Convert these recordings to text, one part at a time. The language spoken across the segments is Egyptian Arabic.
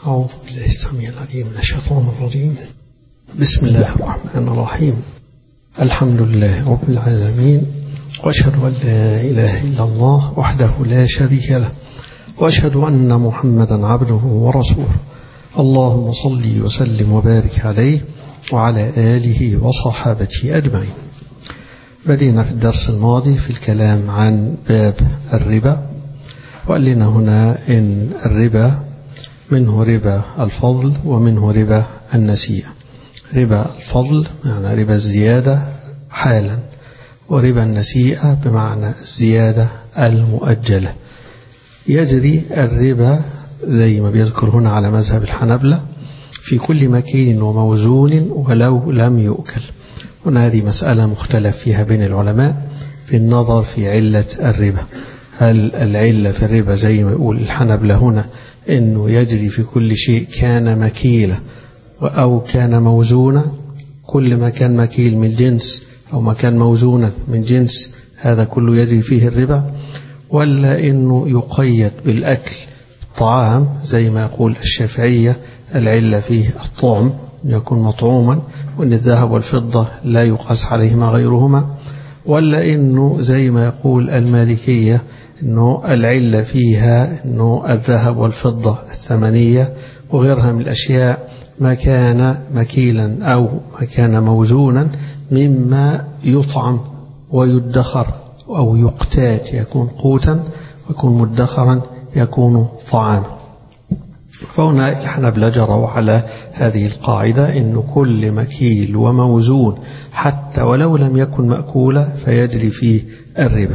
أعوذ بالله السميع العليم من الشيطان الرجيم بسم الله الرحمن الرحيم الحمد لله رب العالمين وأشهد أن لا إله إلا الله وحده لا شريك له وأشهد أن محمدا عبده ورسوله اللهم صل وسلم وبارك عليه وعلى آله وصحابته أجمعين بدينا في الدرس الماضي في الكلام عن باب الربا وقال لنا هنا إن الربا منه ربا الفضل ومنه ربا النسيئة ربا الفضل معنى ربا الزيادة حالا وربا النسيئة بمعنى الزيادة المؤجلة يجري الربا زي ما بيذكر هنا على مذهب الحنبلة في كل مكين وموزون ولو لم يؤكل هنا هذه مسألة مختلف فيها بين العلماء في النظر في علة الربا هل العلة في الربا زي ما يقول الحنبلة هنا أنه يجري في كل شيء كان مكيلة أو كان موزونا كل ما كان مكيل من جنس أو ما كان موزونا من جنس هذا كله يجري فيه الربا ولا أنه يقيد بالأكل طعام زي ما يقول الشافعية العلة فيه الطعم يكون مطعوما وأن الذهب والفضة لا يقاس عليهما غيرهما ولا أنه زي ما يقول المالكية أنه العلة فيها أنه الذهب والفضة الثمنية وغيرها من الأشياء ما كان مكيلا أو ما كان موزونا مما يطعم ويدخر أو يقتات يكون قوتا ويكون مدخرا يكون طعاما فهنا الحنبلة جروا على هذه القاعدة أن كل مكيل وموزون حتى ولو لم يكن مأكولا فيجري فيه الربا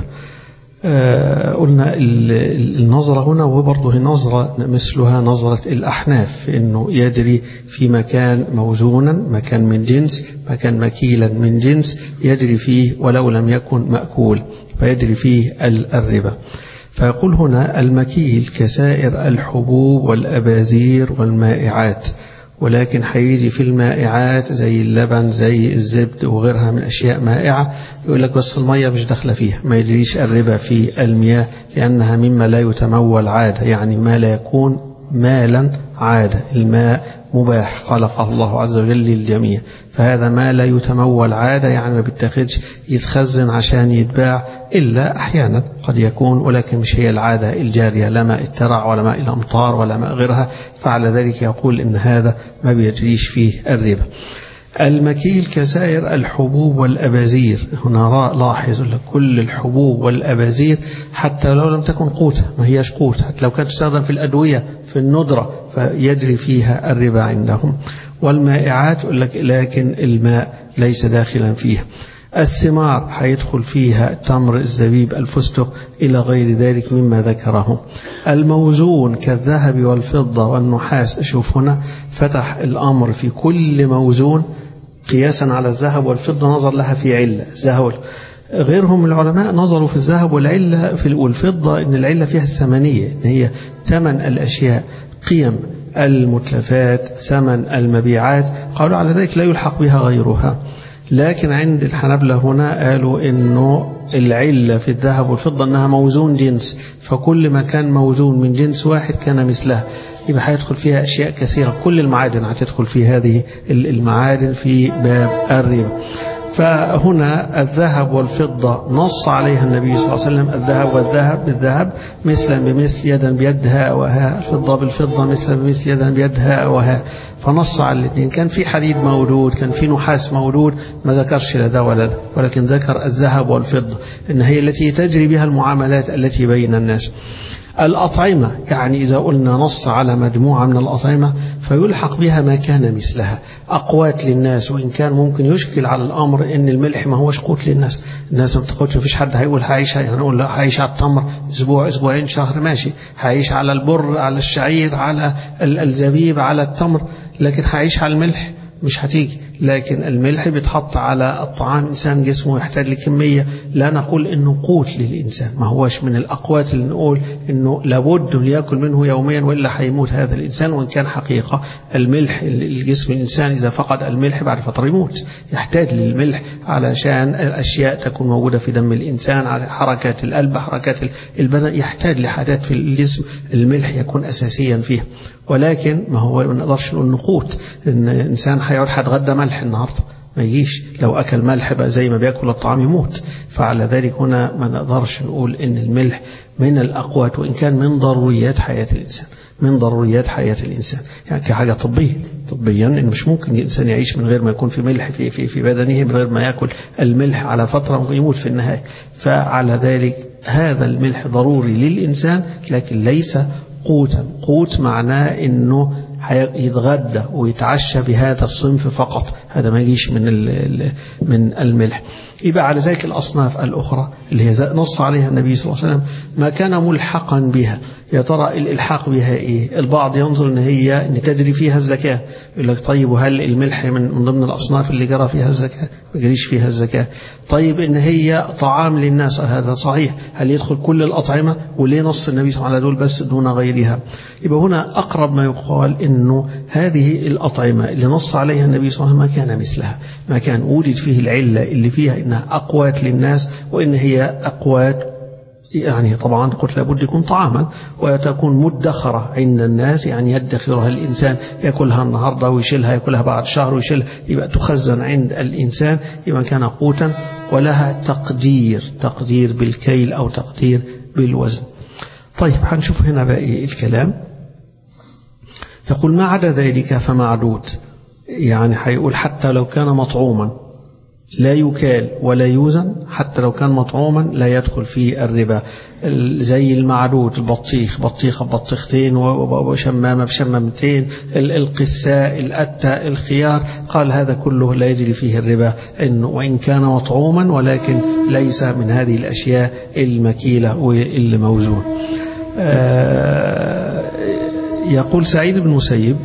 آه قلنا النظرة هنا وبرضه نظرة مثلها نظرة الأحناف أنه يجري في مكان موزونا مكان من جنس مكان مكيلا من جنس يجري فيه ولو لم يكن مأكول فيجري فيه الربا فيقول هنا المكيل كسائر الحبوب والأبازير والمائعات ولكن هيجي في المائعات زي اللبن زي الزبد وغيرها من أشياء مائعة يقول لك بس المية مش داخلة فيها ما يجريش الربا في المياه لأنها مما لا يتمول عادة يعني ما لا يكون مالا عادة الماء مباح خلقه الله عز وجل للجميع فهذا ما لا يتمول عادة يعني ما بيتخذش يتخزن عشان يتباع إلا أحيانا قد يكون ولكن مش هي العادة الجارية لا ماء الترع ولا ماء الأمطار ولا ماء غيرها فعلى ذلك يقول إن هذا ما بيجريش فيه الربا المكيل كسائر الحبوب والأبازير هنا لاحظ كل الحبوب والأبازير حتى لو لم تكن قوتا ما هيش قوت حتى لو كانت تستخدم في الأدوية في الندرة فيجري فيها الربا عندهم والمائعات يقول لك لكن الماء ليس داخلا فيها الثمار هيدخل فيها التمر الزبيب الفستق إلى غير ذلك مما ذكره الموزون كالذهب والفضة والنحاس شوف هنا فتح الأمر في كل موزون قياسا على الذهب والفضة نظر لها في علة الذهب غيرهم من العلماء نظروا في الذهب والعلة في والفضة إن العلة فيها الثمنية إن هي ثمن الأشياء قيم المتلفات ثمن المبيعات قالوا على ذلك لا يلحق بها غيرها لكن عند الحنبلة هنا قالوا إنه العلة في الذهب والفضة أنها موزون جنس فكل ما كان موزون من جنس واحد كان مثلها يبقى هيدخل فيها أشياء كثيرة كل المعادن هتدخل في هذه المعادن في باب الربا فهنا الذهب والفضة نص عليها النبي صلى الله عليه وسلم الذهب والذهب بالذهب مثلا بمثل يدا بيد هاء وهاء الفضة بالفضة مثلا بمثل يدا بيد هاء وهاء فنص على الاثنين كان في حديد مولود كان في نحاس مولود ما ذكرش لا ده ولا ده ولكن ذكر الذهب والفضة إن هي التي تجري بها المعاملات التي بين الناس الأطعمة يعني إذا قلنا نص على مجموعة من الأطعمة فيلحق بها ما كان مثلها أقوات للناس وإن كان ممكن يشكل على الأمر إن الملح ما هوش قوت للناس الناس ما بتاخدش مفيش حد هيقول هعيش يعني نقول لا هعيش على التمر أسبوع أسبوعين شهر ماشي هعيش على البر على الشعير على الزبيب على التمر لكن هعيش على الملح مش هتيجي لكن الملح بيتحط على الطعام إنسان جسمه يحتاج لكمية لا نقول إنه قوت للإنسان ما هوش من الأقوات اللي نقول إنه لابد ليأكل منه يوميا وإلا هيموت هذا الإنسان وإن كان حقيقة الملح الجسم الإنسان إذا فقد الملح بعد فترة يموت يحتاج للملح علشان الأشياء تكون موجودة في دم الإنسان على حركات القلب حركات البدن يحتاج لحاجات في الجسم الملح يكون أساسيا فيها ولكن ما هو ما نقدرش نقول نقوت ان انسان هيقعد هيتغدى ملح النهارده ما يجيش لو اكل ملح بقى زي ما بياكل الطعام يموت فعلى ذلك هنا ما نقدرش نقول ان الملح من الاقوات وان كان من ضروريات حياه الانسان من ضروريات حياة الإنسان يعني كحاجة طبية طبيا إن مش ممكن الإنسان يعيش من غير ما يكون في ملح في, في, في بدنه من غير ما يأكل الملح على فترة ممكن يموت في النهاية فعلى ذلك هذا الملح ضروري للإنسان لكن ليس قوتا قوت معناه إنه يتغدى ويتعشى بهذا الصنف فقط هذا ما يجيش من من الملح يبقى على ذلك الأصناف الأخرى اللي هي نص عليها النبي صلى الله عليه وسلم ما كان ملحقا بها يا ترى الإلحاق بها إيه البعض ينظر إن هي إن تجري فيها الزكاة يقول لك طيب وهل الملح من ضمن الأصناف اللي جرى فيها الزكاة ما جريش فيها الزكاة طيب إن هي طعام للناس هذا صحيح هل يدخل كل الأطعمة وليه نص النبي صلى الله عليه وسلم دول بس دون غيرها يبقى هنا أقرب ما يقال إنه هذه الأطعمة اللي نص عليها النبي صلى الله عليه وسلم ما كان مثلها ما كان وجد فيه العلة اللي فيها إنها أقوات للناس وإن هي أقوات يعني طبعا قلت لابد يكون طعاما وتكون مدخرة عند الناس يعني يدخرها الإنسان يأكلها النهاردة ويشيلها يأكلها بعد شهر ويشيلها يبقى تخزن عند الإنسان يبقى كان قوتا ولها تقدير تقدير بالكيل أو تقدير بالوزن طيب هنشوف هنا باقي الكلام يقول ما عدا ذلك فمعدود يعني هيقول حتى لو كان مطعوما لا يكال ولا يوزن حتى لو كان مطعوما لا يدخل فيه الربا زي المعدود البطيخ بطيخة ببطيختين وشمامة بشمامتين القساء الأتى الخيار قال هذا كله لا يجري فيه الربا إنه وإن كان مطعوما ولكن ليس من هذه الأشياء المكيلة والموزون يقول سعيد بن مسيب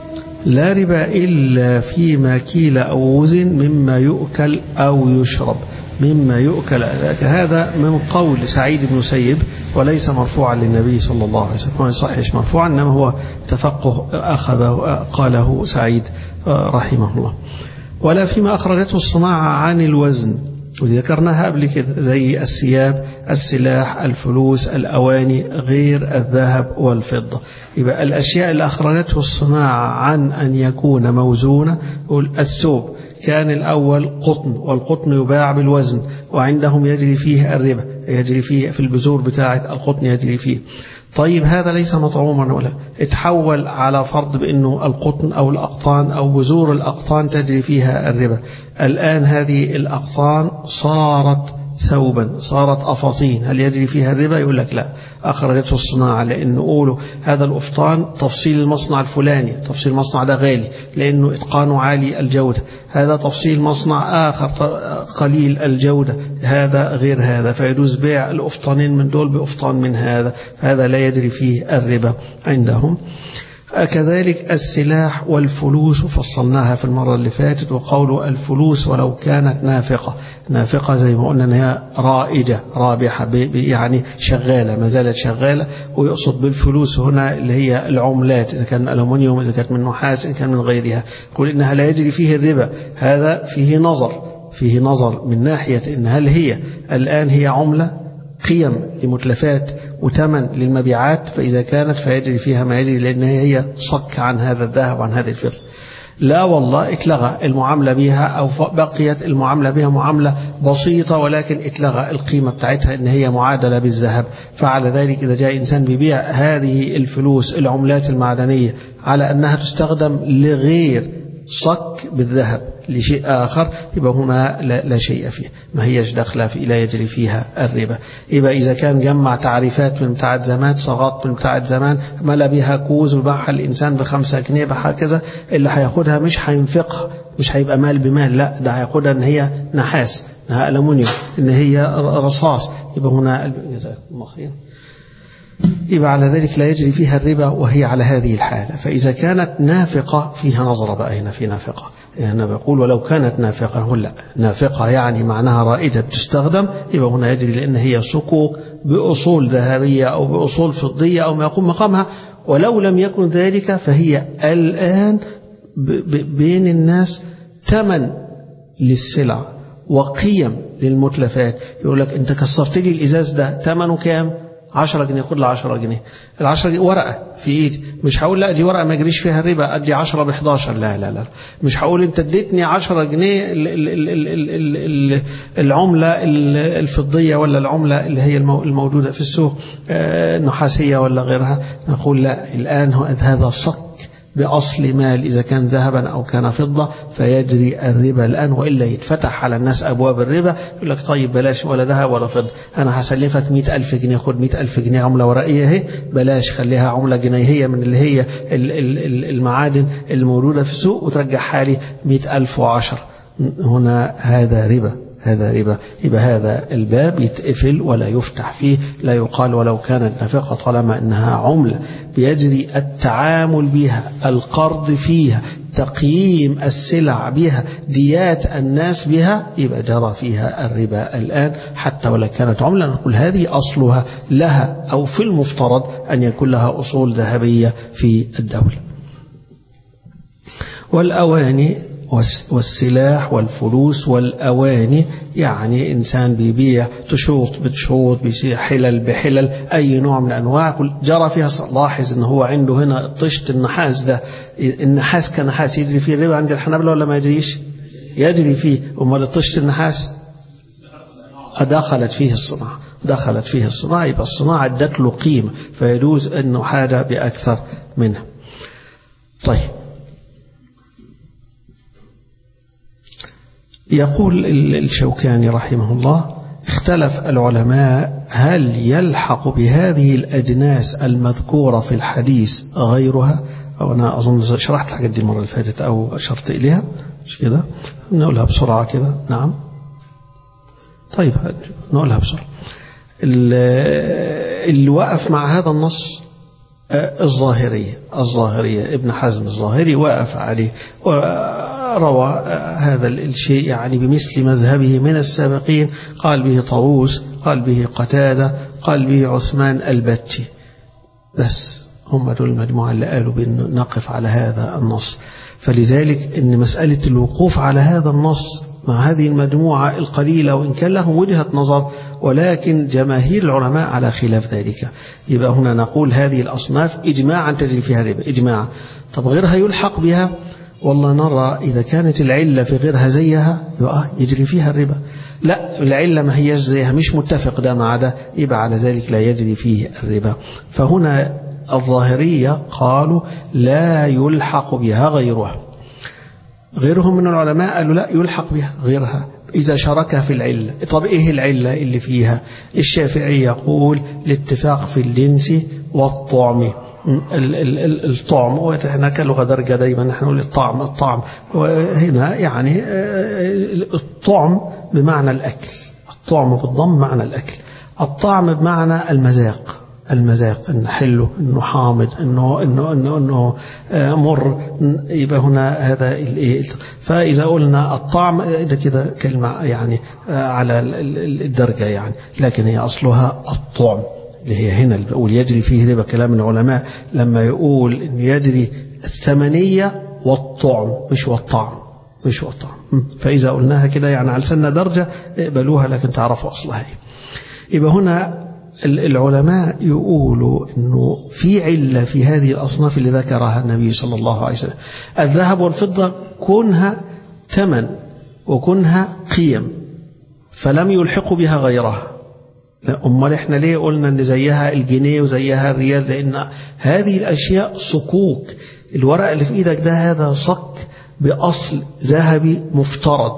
لا ربا إلا فيما كيل أو وزن مما يؤكل أو يشرب مما يؤكل هذا من قول سعيد بن مسيب وليس مرفوعا للنبي صلى الله عليه وسلم ما يصحش مرفوعا إنما هو تفقه أخذه قاله سعيد رحمه الله ولا فيما أخرجته الصناعة عن الوزن وذكرناها قبل كده زي الثياب السلاح الفلوس الأواني غير الذهب والفضة يبقى الأشياء اللي أخرجته الصناعة عن أن يكون موزونة الثوب كان الأول قطن والقطن يباع بالوزن وعندهم يجري فيه الربا يجري فيه في البذور بتاعة القطن يجري فيه طيب هذا ليس مطعوما ولا اتحول على فرض بأنه القطن أو الأقطان أو بذور الأقطان تجري فيها الربا الآن هذه الأقطان صارت ثوبا صارت أفاطين هل يجري فيها الربا يقول لك لا أخرجته الصناعة لأنه قولوا هذا الأفطان تفصيل المصنع الفلاني تفصيل المصنع ده غالي لأنه إتقانه عالي الجودة هذا تفصيل مصنع آخر قليل الجودة هذا غير هذا فيجوز بيع الأفطانين من دول بأفطان من هذا فهذا لا يجري فيه الربا عندهم كذلك السلاح والفلوس فصلناها في المرة اللي فاتت وقول الفلوس ولو كانت نافقة نافقة زي ما قلنا أنها رائجة رابحة يعني شغالة ما زالت شغالة ويقصد بالفلوس هنا اللي هي العملات إذا كان ألومنيوم إذا كانت من نحاس إن كان من غيرها يقول إنها لا يجري فيه الربا هذا فيه نظر فيه نظر من ناحية إن هل هي الآن هي عملة قيم لمتلفات وثمن للمبيعات فإذا كانت فيجري فيها ما يجري لأن هي صك عن هذا الذهب وعن هذه الفضة لا والله اتلغى المعاملة بها أو بقيت المعاملة بها معاملة بسيطة ولكن اتلغى القيمة بتاعتها إن هي معادلة بالذهب فعلى ذلك إذا جاء إنسان بيبيع هذه الفلوس العملات المعدنية على أنها تستخدم لغير صك بالذهب لشيء آخر يبقى هنا لا, لا شيء فيه ما هيش داخلة في لا يجري فيها الربا يبقى إذا كان جمع تعريفات من بتاعة زمان صاغات من بتاعة زمان ملا بها كوز وباعها الإنسان بخمسة جنيه بها كذا اللي هياخدها مش هينفقها مش هيبقى مال بمال لا ده هياخدها إن هي نحاس إنها ألمونيوم إن هي رصاص يبقى هنا الله خير يبقى على ذلك لا يجري فيها الربا وهي على هذه الحالة فإذا كانت نافقة فيها نظرة بقى هنا في نافقة أنا بقول ولو كانت نافقة نقول لا نافقة يعني معناها رائدة تستخدم يبقى هنا يجري لأن هي صكوك بأصول ذهبية أو بأصول فضية أو ما يقوم مقامها ولو لم يكن ذلك فهي الآن بين الناس ثمن للسلع وقيم للمتلفات يقول لك أنت كسرت لي الإزاز ده ثمنه كام 10 جنيه خد لي 10 جنيه ال 10 جنيه ورقه في ايدي مش هقول لا دي ورقه ما يجريش فيها الربا ادي 10 ب 11 لا لا لا مش هقول انت اديتني 10 جنيه ال ال ال ال ال ال العمله الفضيه ولا العمله اللي هي الموجوده في السوق النحاسيه ولا غيرها نقول لا الان هذا صك بأصل مال إذا كان ذهبا أو كان فضة فيجري الربا الآن وإلا يتفتح على الناس أبواب الربا يقول لك طيب بلاش ولا ذهب ولا فضة أنا هسلفك مئة ألف جنيه خد مئة ألف جنيه عملة ورقية اهي بلاش خليها عملة جنيهية من اللي هي المعادن الموجودة في السوق وترجع حالي مئة ألف وعشر هنا هذا ربا هذا ربا يبقى هذا الباب يتقفل ولا يفتح فيه لا يقال ولو كانت نفقة طالما أنها عملة بيجري التعامل بها القرض فيها تقييم السلع بها ديات الناس بها يبقى جرى فيها الربا الآن حتى ولو كانت عملة نقول هذه أصلها لها أو في المفترض أن يكون لها أصول ذهبية في الدولة والأواني والسلاح والفلوس والأواني يعني إنسان بيبيع تشوط بتشوط بيصير حلل بحلل أي نوع من أنواع جرى فيها لاحظ إن هو عنده هنا طشت النحاس ده النحاس كنحاس يجري فيه الربا عند الحنابلة ولا ما يجريش يجري فيه أمال طشت النحاس دخلت فيه الصناعة دخلت فيه الصناعة يبقى الصناعة ادت له قيمة فيجوز أنه حاجة بأكثر منها طيب يقول الشوكاني رحمه الله اختلف العلماء هل يلحق بهذه الأجناس المذكورة في الحديث غيرها أو أنا أظن شرحت الحاجات دي المرة اللي فاتت أو أشرت إليها مش كده نقولها بسرعة كده نعم طيب نقولها بسرعة اللي وقف مع هذا النص الظاهرية الظاهرية ابن حزم الظاهري وقف عليه روى هذا الشيء يعني بمثل مذهبه من السابقين قال به طاووس قال به قتادة قال به عثمان البتي بس هم دول المجموعة اللي قالوا بأن نقف على هذا النص فلذلك أن مسألة الوقوف على هذا النص مع هذه المجموعة القليلة وإن كان لهم وجهة نظر ولكن جماهير العلماء على خلاف ذلك يبقى هنا نقول هذه الأصناف إجماعا تجري فيها ربا إجماعا طب غيرها يلحق بها والله نرى إذا كانت العلة في غيرها زيها يبقى يجري فيها الربا لا العلة ما هيش زيها مش متفق ده مع ده يبقى على ذلك لا يجري فيه الربا فهنا الظاهرية قالوا لا يلحق بها غيرها غيرهم من العلماء قالوا لا يلحق بها غيرها إذا شاركها في العلة طب إيه العلة اللي فيها الشافعي يقول الاتفاق في الجنس والطعم الطعم وإحنا كلغة درجة دايما نحن نقول الطعم الطعم وهنا يعني الطعم بمعنى الأكل الطعم بالضم معنى الأكل الطعم بمعنى المذاق المذاق انه حلو انه حامض انه انه انه انه مر يبقى هنا هذا فاذا قلنا الطعم ده كده كلمه يعني على الدرجه يعني لكن هي اصلها الطعم اللي هي هنا اللي بقول يجري فيه ربا كلام العلماء لما يقول انه يجري الثمنيه والطعم مش والطعم مش والطعم فاذا قلناها كده يعني على سنه درجه اقبلوها لكن تعرفوا اصلها ايه يبقى هنا العلماء يقولوا أنه في علة في هذه الأصناف اللي ذكرها النبي صلى الله عليه وسلم الذهب والفضة كونها ثمن وكونها قيم فلم يلحقوا بها غيرها أمال إحنا ليه قلنا أن زيها الجنيه وزيها الريال لأن هذه الأشياء صكوك الورق اللي في إيدك ده هذا صك بأصل ذهبي مفترض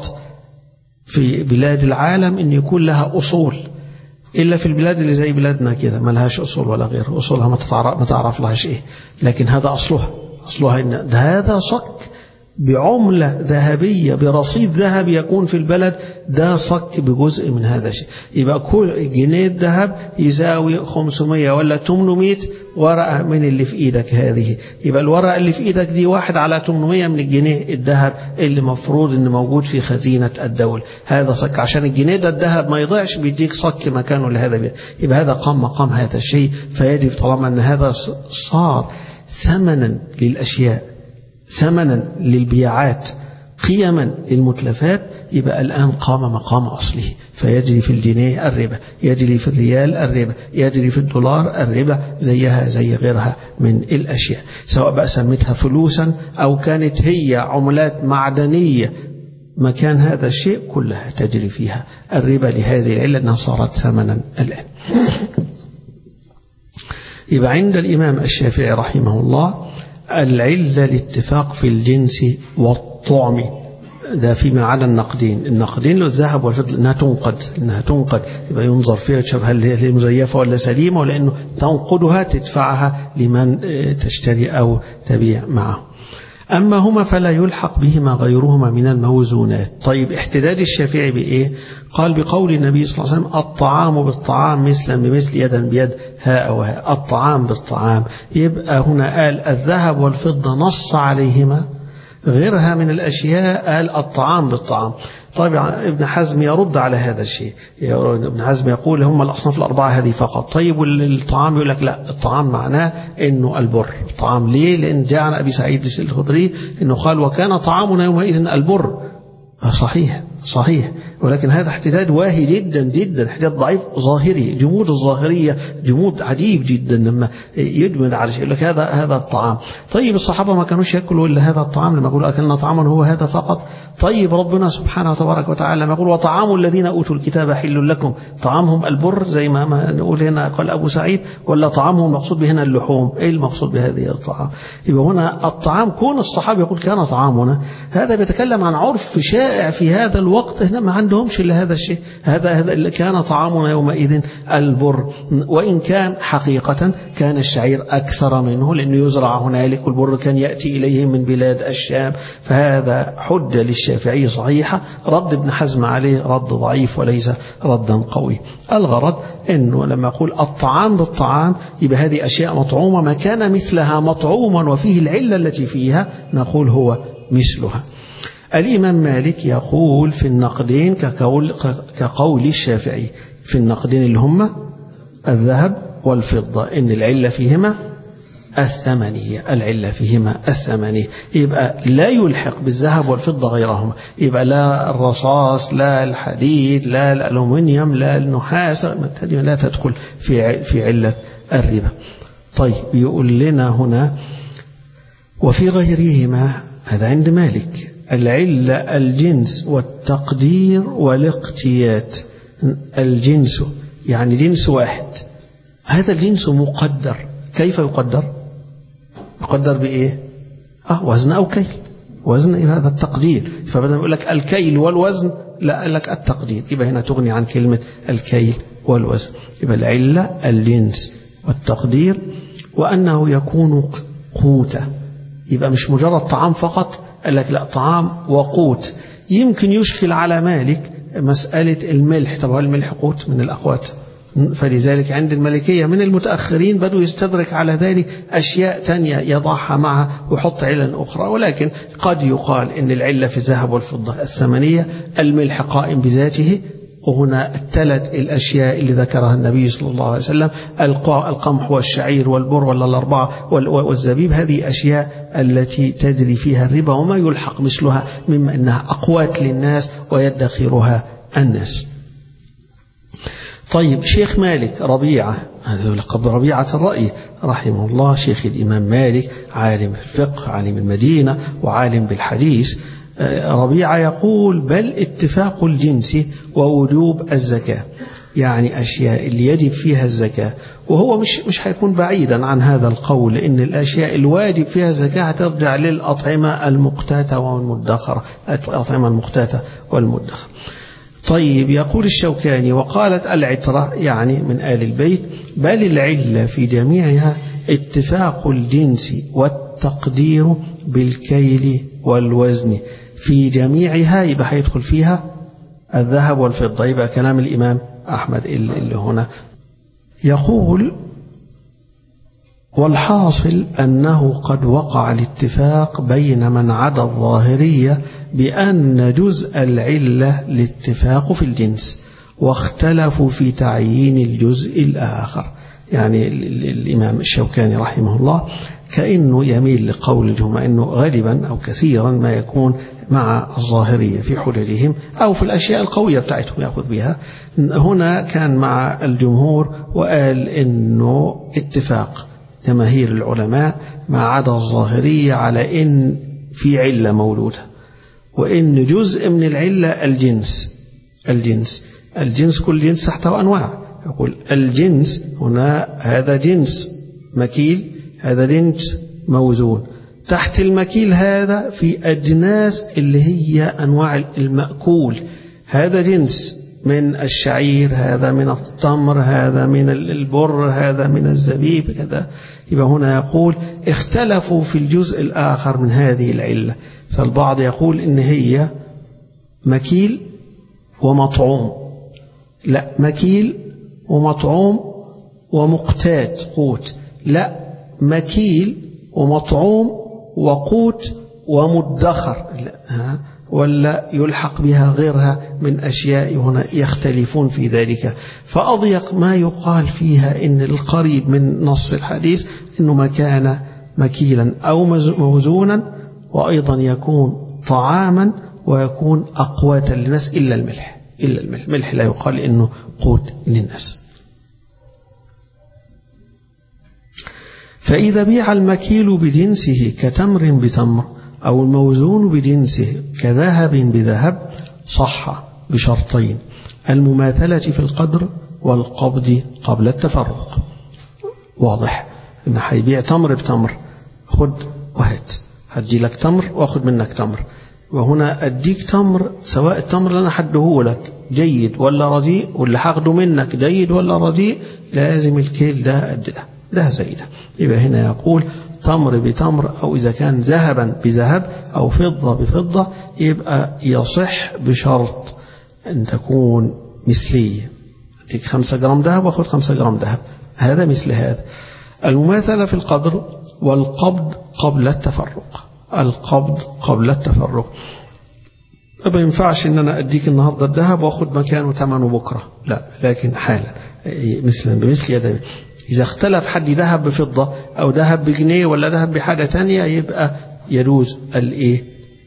في بلاد العالم أن يكون لها أصول إلا في البلاد اللي زي بلادنا كده ما لهاش أصول ولا غير أصولها ما تعرف, ما تعرف لهاش إيه لكن هذا أصلها أصلها إن هذا صك بعملة ذهبية برصيد ذهب يكون في البلد ده صك بجزء من هذا الشيء يبقى كل جنيه الذهب يساوي 500 ولا 800 ورقة من اللي في إيدك هذه يبقى الورقة اللي في إيدك دي واحد على 800 من الجنيه الذهب اللي مفروض إن موجود في خزينة الدولة هذا صك عشان الجنيه ده الذهب ما يضيعش بيديك صك مكانه لهذا بيه. يبقى هذا قام مقام هذا الشيء فيجب طالما أن هذا صار ثمنا للأشياء ثمنا للبيعات قيما للمتلفات يبقى الآن قام مقام أصله فيجري في الجنيه الربا يجري في الريال الربا يجري في الدولار الربا زيها زي غيرها من الأشياء سواء بقى سميتها فلوسا أو كانت هي عملات معدنية مكان هذا الشيء كلها تجري فيها الربا لهذه العلة أنها صارت ثمنا الآن يبقى عند الإمام الشافعي رحمه الله العلة الاتفاق في الجنس والطعم ده فيما عدا النقدين النقدين له الذهب والفضة انها تنقد انها تنقد يبقى ينظر فيها تشوف هل هي مزيفه ولا سليمه ولا انه تنقدها تدفعها لمن تشتري او تبيع معه أما هما فلا يلحق بهما غيرهما من الموزونات طيب احتداد الشافعي بإيه قال بقول النبي صلى الله عليه وسلم الطعام بالطعام مثلا بمثل يدا بيد هاء وهاء الطعام بالطعام يبقى هنا قال الذهب والفضة نص عليهما غيرها من الأشياء قال الطعام بالطعام طبعا ابن حزم يرد على هذا الشيء ابن حزم يقول هم الأصناف الأربعة هذه فقط طيب والطعام يقول لك لا الطعام معناه أنه البر الطعام ليه لأن جاء عن أبي سعيد الخدري أنه قال وكان طعامنا يومئذ البر صحيح صحيح ولكن هذا احتداد واهي جدا جدا احتداد ضعيف ظاهري جمود الظاهرية جمود عجيب جدا لما يجمد على شيء يقول لك هذا هذا الطعام طيب الصحابة ما كانوش يأكلوا إلا هذا الطعام لما يقولوا أكلنا طعاما هو هذا فقط طيب ربنا سبحانه وتبارك وتعالى لما يقول وطعام الذين أوتوا الكتاب حل لكم طعامهم البر زي ما, ما نقول هنا قال أبو سعيد ولا طعامهم المقصود به هنا اللحوم إيه المقصود بهذه الطعام يبقى هنا الطعام كون الصحابة يقول كان طعامنا هذا بيتكلم عن عرف شائع في هذا الوقت هنا ما عندهمش إلا هذا الشيء هذا هذا كان طعامنا يومئذ البر وإن كان حقيقة كان الشعير أكثر منه لأنه يزرع هنالك والبر كان يأتي إليهم من بلاد الشام فهذا حجة للشافعي صحيحة رد ابن حزم عليه رد ضعيف وليس ردا قوي الغرض أنه لما يقول الطعام بالطعام يبقى هذه أشياء مطعومة ما كان مثلها مطعوما وفيه العلة التي فيها نقول هو مثلها الإمام مالك يقول في النقدين كقول, كقول الشافعي في النقدين اللي هم الذهب والفضة إن العلة فيهما الثمنية العلة فيهما الثمنية يبقى لا يلحق بالذهب والفضة غيرهما يبقى لا الرصاص لا الحديد لا الألومنيوم لا النحاس لا تدخل في في علة الربا طيب يقول لنا هنا وفي غيرهما هذا عند مالك العلة الجنس والتقدير والاقتيات الجنس يعني جنس واحد هذا الجنس مقدر كيف يقدر يقدر بإيه آه وزن أو كيل وزن إيه هذا التقدير فبدل يقول لك الكيل والوزن لا قال لك التقدير يبقى هنا تغني عن كلمة الكيل والوزن يبقى العلة الجنس والتقدير وأنه يكون قوتا يبقى مش مجرد طعام فقط قال لك لا طعام وقوت يمكن يشكل على مالك مسألة الملح طب هل الملح قوت من الأقوات فلذلك عند الملكية من المتأخرين بدوا يستدرك على ذلك أشياء تانية يضعها معها ويحط علل أخرى ولكن قد يقال إن العلة في الذهب والفضة الثمنية الملح قائم بذاته وهنا الثلاث الأشياء اللي ذكرها النبي صلى الله عليه وسلم القمح والشعير والبر ولا الأربعة والزبيب هذه أشياء التي تجري فيها الربا وما يلحق مثلها مما أنها أقوات للناس ويدخرها الناس طيب شيخ مالك ربيعة هذا لقب ربيعة الرأي رحمه الله شيخ الإمام مالك عالم الفقه عالم المدينة وعالم بالحديث ربيعة يقول بل اتفاق الجنس ووجوب الزكاة يعني أشياء اللي يجب فيها الزكاة وهو مش مش هيكون بعيدا عن هذا القول إن الأشياء الواجب فيها الزكاة ترجع للأطعمة المقتاتة والمدخرة الأطعمة المقتاتة والمدخرة طيب يقول الشوكاني وقالت العترة يعني من آل البيت بل العلة في جميعها اتفاق الجنس والتقدير بالكيل والوزن في جميعها يبقى هيدخل فيها الذهب والفضة يبقى كلام الإمام أحمد اللي هنا يقول والحاصل أنه قد وقع الاتفاق بين من عدا الظاهرية بأن جزء العلة الاتفاق في الجنس واختلفوا في تعيين الجزء الآخر يعني الإمام الشوكاني رحمه الله كأنه يميل لقول الجمهور أنه غالبا أو كثيرا ما يكون مع الظاهرية في حججهم أو في الأشياء القوية بتاعتهم يأخذ بها هنا كان مع الجمهور وقال أنه اتفاق جماهير العلماء ما عدا الظاهرية على أن في علة مولودة وإن جزء من العلة الجنس الجنس الجنس كل جنس تحته أنواع يقول الجنس هنا هذا جنس مكيل هذا جنس موزون تحت المكيل هذا في أجناس اللي هي أنواع المأكول هذا جنس من الشعير هذا من التمر هذا من البر هذا من الزبيب كذا يبقى هنا يقول اختلفوا في الجزء الآخر من هذه العلة فالبعض يقول إن هي مكيل ومطعوم لا مكيل ومطعوم ومقتات قوت لا مكيل ومطعوم وقوت ومدخر لا ولا يلحق بها غيرها من أشياء هنا يختلفون في ذلك فأضيق ما يقال فيها إن القريب من نص الحديث إنه ما كان مكيلا أو موزونا وأيضا يكون طعاما ويكون أقواتا للناس إلا الملح إلا الملح الملح لا يقال إنه قوت للناس فإذا بيع المكيل بجنسه كتمر بتمر أو الموزون بجنسه كذهب بذهب صح بشرطين المماثلة في القدر والقبض قبل التفرق واضح إن هيبيع تمر بتمر خد وهات هدي لك تمر واخد منك تمر وهنا أديك تمر سواء التمر اللي أنا حده لك جيد ولا رديء واللي هاخده منك جيد ولا رديء لازم الكيل ده قد ده ده زي ده يبقى هنا يقول تمر بتمر أو إذا كان ذهبا بذهب أو فضة بفضة يبقى يصح بشرط أن تكون مثلية أديك خمسة جرام ذهب وأخذ خمسة جرام ذهب هذا مثل هذا المماثلة في القدر والقبض قبل التفرق القبض قبل التفرق ما ينفعش ان انا اديك النهارده الذهب واخد مكانه ثمنه بكره لا لكن حالا مثلا بمثل يد اذا اختلف حد ذهب بفضه او ذهب بجنيه ولا ذهب بحاجه ثانيه يبقى يجوز الايه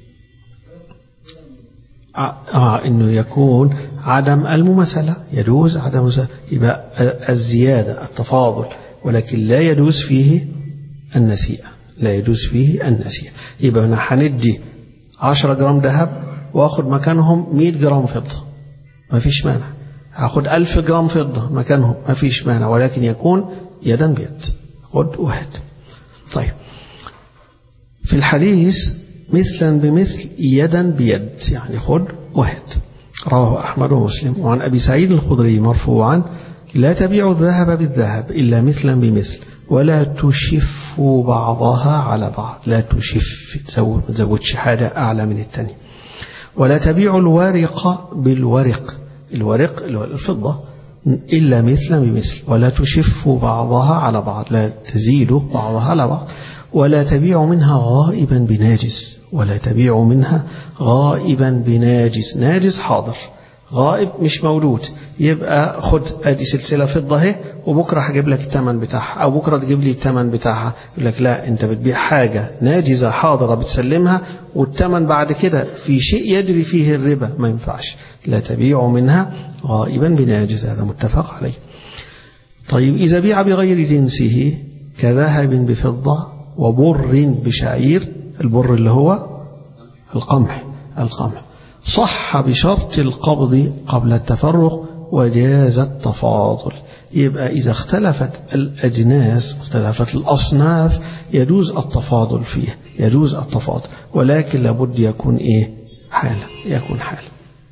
آه انه يكون عدم المماثله يجوز عدم المماثله يبقى الزياده التفاضل ولكن لا يجوز فيه النسيئه لا يجوز فيه النسيئه يبقى هنا هندي 10 جرام ذهب واخد مكانهم 100 جرام فضة ما فيش مانع هاخد 1000 جرام فضة مكانهم ما فيش مانع ولكن يكون يدا بيد خد واحد طيب في الحديث مثلا بمثل يدا بيد يعني خد واحد رواه أحمد ومسلم وعن أبي سعيد الخدري مرفوعا لا تبيع الذهب بالذهب إلا مثلا بمثل ولا تشف بعضها على بعض لا تشف تزود ما تزودش حاجة أعلى من الثانية ولا تبيع الورق بالورق الورق الفضة إلا مثلا بمثل ولا تشف بعضها على بعض لا تزيد بعضها على بعض ولا تبيع منها غائبا بناجس ولا تبيع منها غائبا بناجس ناجس حاضر غائب مش مولود يبقى خد ادي سلسله فضه اهي وبكره هجيب لك الثمن بتاعها او بكره تجيب لي الثمن بتاعها يقول لك لا انت بتبيع حاجه ناجزه حاضره بتسلمها والثمن بعد كده في شيء يجري فيه الربا ما ينفعش لا تبيع منها غائبا بناجز هذا متفق عليه طيب اذا بيع بغير جنسه كذهب بفضه وبر بشعير البر اللي هو القمح القمح صح بشرط القبض قبل التفرق وجاز التفاضل يبقى إذا اختلفت الأجناس اختلفت الأصناف يجوز التفاضل فيه يجوز التفاضل ولكن لابد يكون إيه حالا يكون حالا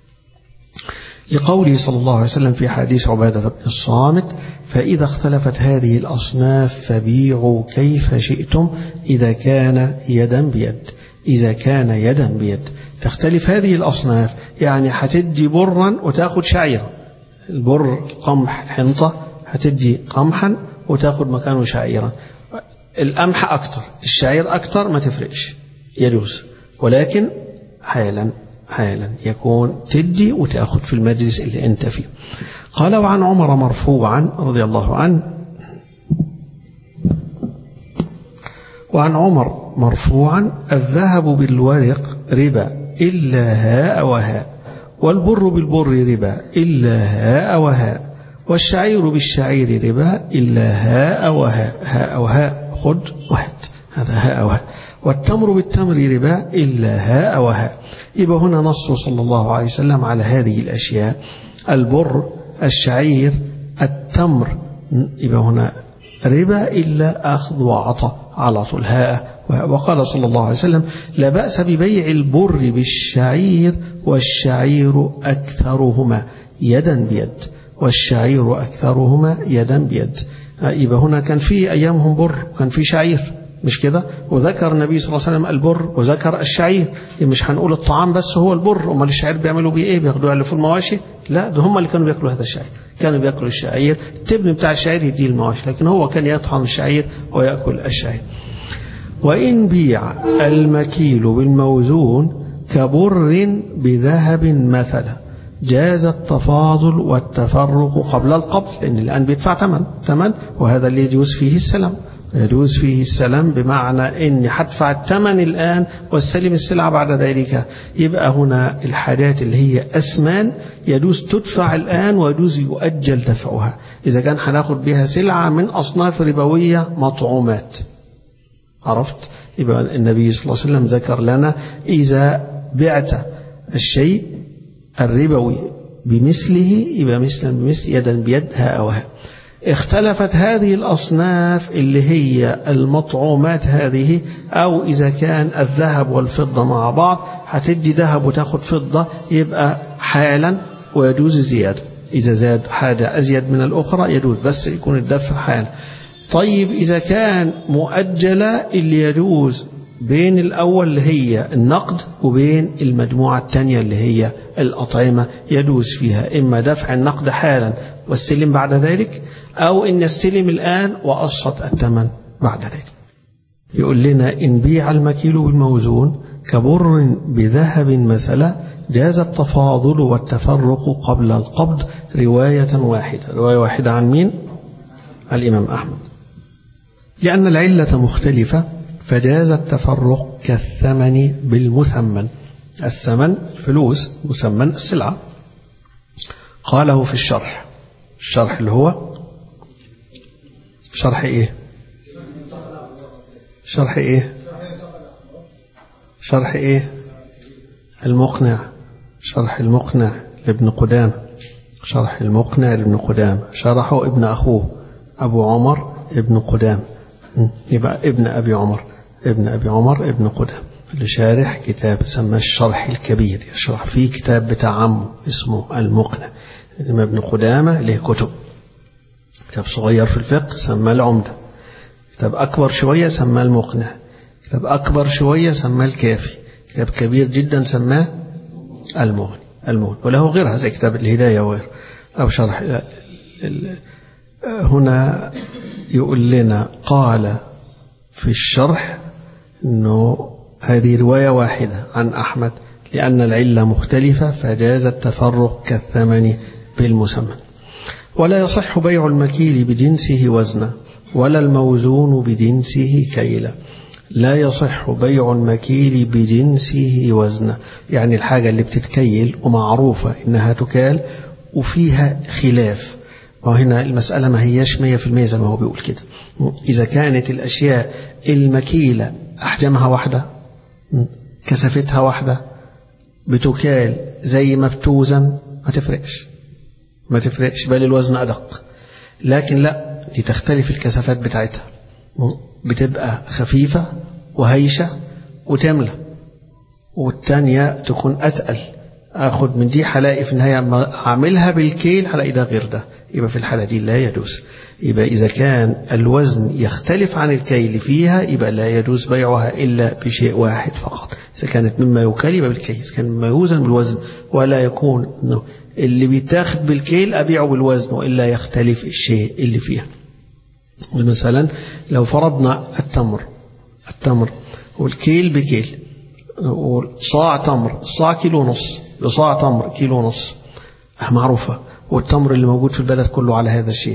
لقوله صلى الله عليه وسلم في حديث عبادة بن الصامت فإذا اختلفت هذه الأصناف فبيعوا كيف شئتم إذا كان يدا بيد إذا كان يدا بيد تختلف هذه الأصناف يعني هتدي برا وتاخد شعيرا البر القمح الحنطة هتدي قمحا وتاخد مكانه شعيرا القمح أكتر الشعير أكتر ما تفرقش يجوز ولكن حالا حالا يكون تدي وتاخد في المجلس اللي أنت فيه قال وعن عمر مرفوعا رضي الله عنه وعن عمر مرفوعا الذهب بالورق ربا إلا هاء وهاء والبر بالبر ربا إلا هاء وهاء والشعير بالشعير ربا إلا هاء وهاء هاء وهاء خد واحد هذا هاء وهاء والتمر بالتمر ربا إلا هاء وهاء يبقى هنا نص صلى الله عليه وسلم على هذه الأشياء البر الشعير التمر يبقى هنا ربا إلا أخذ وعطى على طول هاء وقال صلى الله عليه وسلم لا بأس ببيع البر بالشعير والشعير أكثرهما يدا بيد والشعير أكثرهما يدا بيد يبقى هنا كان في أيامهم بر وكان في شعير مش كده وذكر النبي صلى الله عليه وسلم البر وذكر الشعير مش هنقول الطعام بس هو البر امال الشعير بيعملوا بيه ايه بياخدوه يعلفوا المواشي لا ده هم اللي كانوا بياكلوا هذا الشعير كانوا بياكلوا الشعير التبن بتاع الشعير يديه المواشي لكن هو كان يطحن الشعير ويأكل الشعير وإن بيع المكيل بالموزون كبر بذهب مثلا جاز التفاضل والتفرق قبل القبض لأن الآن بيدفع ثمن ثمن وهذا اللي يجوز فيه السلام يجوز فيه السلام بمعنى اني هدفع الثمن الان واستلم السلعه بعد ذلك يبقى هنا الحاجات اللي هي اثمان يجوز تدفع الان ويجوز يؤجل دفعها اذا كان هناخد بها سلعه من اصناف ربويه مطعومات عرفت يبقى النبي صلى الله عليه وسلم ذكر لنا اذا بعت الشيء الربوي بمثله يبقى مثلا بمثل يدا بيد هاء وهاء اختلفت هذه الأصناف اللي هي المطعومات هذه أو إذا كان الذهب والفضة مع بعض هتدي ذهب وتاخد فضة يبقى حالا ويجوز الزيادة إذا زاد حاجة أزيد من الأخرى يجوز بس يكون الدفع حال طيب إذا كان مؤجلة اللي يجوز بين الأول اللي هي النقد وبين المجموعة الثانية اللي هي الأطعمة يجوز فيها إما دفع النقد حالا والسلم بعد ذلك أو إن يستلم الآن وأصت الثمن بعد ذلك يقول لنا إن بيع المكيل بالموزون كبر بذهب مثلا جاز التفاضل والتفرق قبل القبض رواية واحدة رواية واحدة عن مين؟ الإمام أحمد لأن العلة مختلفة فجاز التفرق كالثمن بالمثمن الثمن فلوس مثمن السلعة قاله في الشرح الشرح اللي هو شرح ايه شرح ايه شرح ايه المقنع شرح المقنع لابن قدام شرح المقنع لابن قدام شرحه ابن أخوه أبو عمر ابن قدام يبقى ابن أبي عمر ابن أبي عمر ابن قدام اللي شارح كتاب سماه الشرح الكبير يشرح فيه كتاب بتاع عمه اسمه المقنع إنما ابن قدامة له كتب كتاب صغير في الفقه سماه العمدة كتاب أكبر شوية سماه المقنع كتاب أكبر شوية سماه الكافي كتاب كبير جدا سماه المغني المغني وله غيرها زي كتاب الهداية وغيره أو شرح هنا يقول لنا قال في الشرح أنه هذه رواية واحدة عن أحمد لأن العلة مختلفة فجاز التفرق كالثمن بالمسمى ولا يصح بيع المكيل بجنسه وزنا ولا الموزون بجنسه كيلا لا يصح بيع المكيل بجنسه وزنا يعني الحاجة اللي بتتكيل ومعروفة إنها تكال وفيها خلاف وهنا المسألة ما هياش مية في المية زي ما هو بيقول كده إذا كانت الأشياء المكيلة أحجامها واحدة كثافتها واحدة بتكال زي ما بتوزن ما تفرقش ما تفرقش بل الوزن أدق لكن لا دي تختلف الكثافات بتاعتها بتبقى خفيفة وهيشة وتملى والتانية تكون أتقل أخد من دي هلاقي في النهاية أعملها بالكيل هلاقي ده غير ده يبقى في الحالة دي لا يجوز يبقى إذا كان الوزن يختلف عن الكيل فيها يبقى لا يجوز بيعها إلا بشيء واحد فقط إذا كانت مما يكال يبقى بالكيل إذا كان مما يوزن بالوزن ولا يكون اللي بيتاخد بالكيل أبيعه بالوزن وإلا يختلف الشيء اللي فيها مثلا لو فرضنا التمر التمر والكيل بكيل وصاع تمر الصاع كيلو ونص صاع تمر كيلو ونص معروفة والتمر اللي موجود في البلد كله على هذا الشيء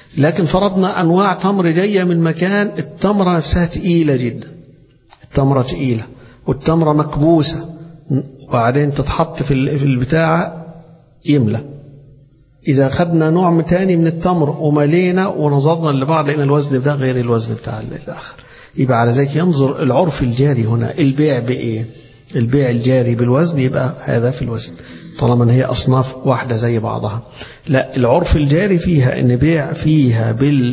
لكن فرضنا أنواع تمر جاية من مكان التمرة نفسها تقيلة جدا التمرة تقيلة والتمرة مكبوسة وبعدين تتحط في البتاعة يملى إذا أخذنا نوع تاني من التمر وملينا ونظرنا لبعض لأن الوزن ده غير الوزن بتاع الآخر يبقى على ذلك ينظر العرف الجاري هنا البيع بإيه البيع الجاري بالوزن يبقى هذا في الوزن طالما ان هي أصناف واحدة زي بعضها لا العرف الجاري فيها أن بيع فيها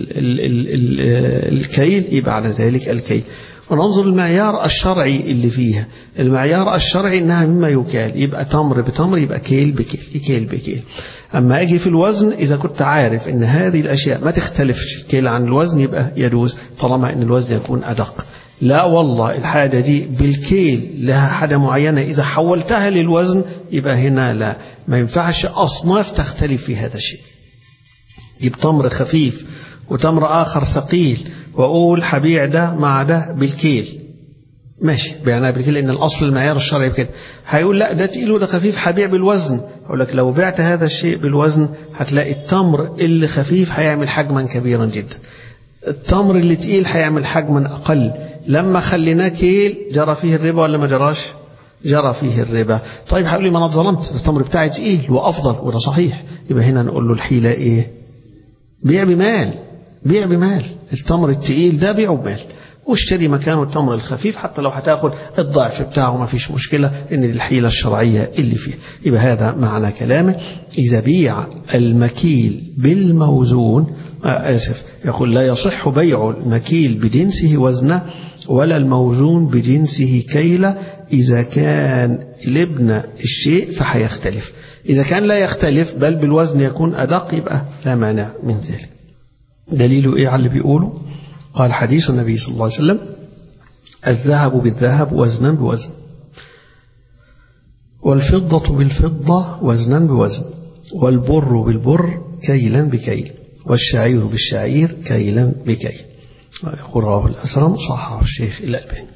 بالكيل يبقى على ذلك الكيل وننظر المعيار الشرعي اللي فيها المعيار الشرعي انها مما يكال يبقى تمر بتمر يبقى كيل بكيل كيل بكيل اما اجي في الوزن اذا كنت عارف ان هذه الاشياء ما تختلفش كيل عن الوزن يبقى يجوز طالما ان الوزن يكون ادق لا والله الحاجة دي بالكيل لها حاجة معينة إذا حولتها للوزن يبقى هنا لا ما ينفعش أصناف تختلف في هذا الشيء جيب تمر خفيف وتمر آخر ثقيل وأقول حبيع ده مع ده بالكيل ماشي بيعناها بالكيل لأن الأصل المعيار الشرعي بكده هيقول لا ده تقيل وده خفيف هبيع بالوزن أقول لك لو بعت هذا الشيء بالوزن هتلاقي التمر اللي خفيف هيعمل حجما كبيرا جدا التمر اللي تقيل هيعمل حجما أقل لما خليناه كيل جرى فيه الربا ولا ما جراش جرى فيه الربا طيب هيقول لي ما انا اتظلمت التمر بتاعي تقيل وافضل وده صحيح يبقى هنا نقول له الحيله ايه بيع بمال بيع بمال التمر التقيل ده بيعه بمال واشتري مكانه التمر الخفيف حتى لو هتاخد الضعف بتاعه ما فيش مشكلة إن دي الحيلة الشرعية اللي فيه يبقى هذا معنى كلامه إذا بيع المكيل بالموزون آسف يقول لا يصح بيع المكيل بجنسه وزنه ولا الموزون بجنسه كيلة إذا كان لبن الشيء فحيختلف إذا كان لا يختلف بل بالوزن يكون أدق يبقى لا مانع من ذلك دليله إيه على اللي بيقوله قال حديث النبي صلى الله عليه وسلم الذهب بالذهب وزنا بوزن والفضة بالفضة وزنا بوزن والبر بالبر كيلا بكيل والشعير بالشعير كيلا بكيل يقول رواه الأسرم صححه الشيخ الألباني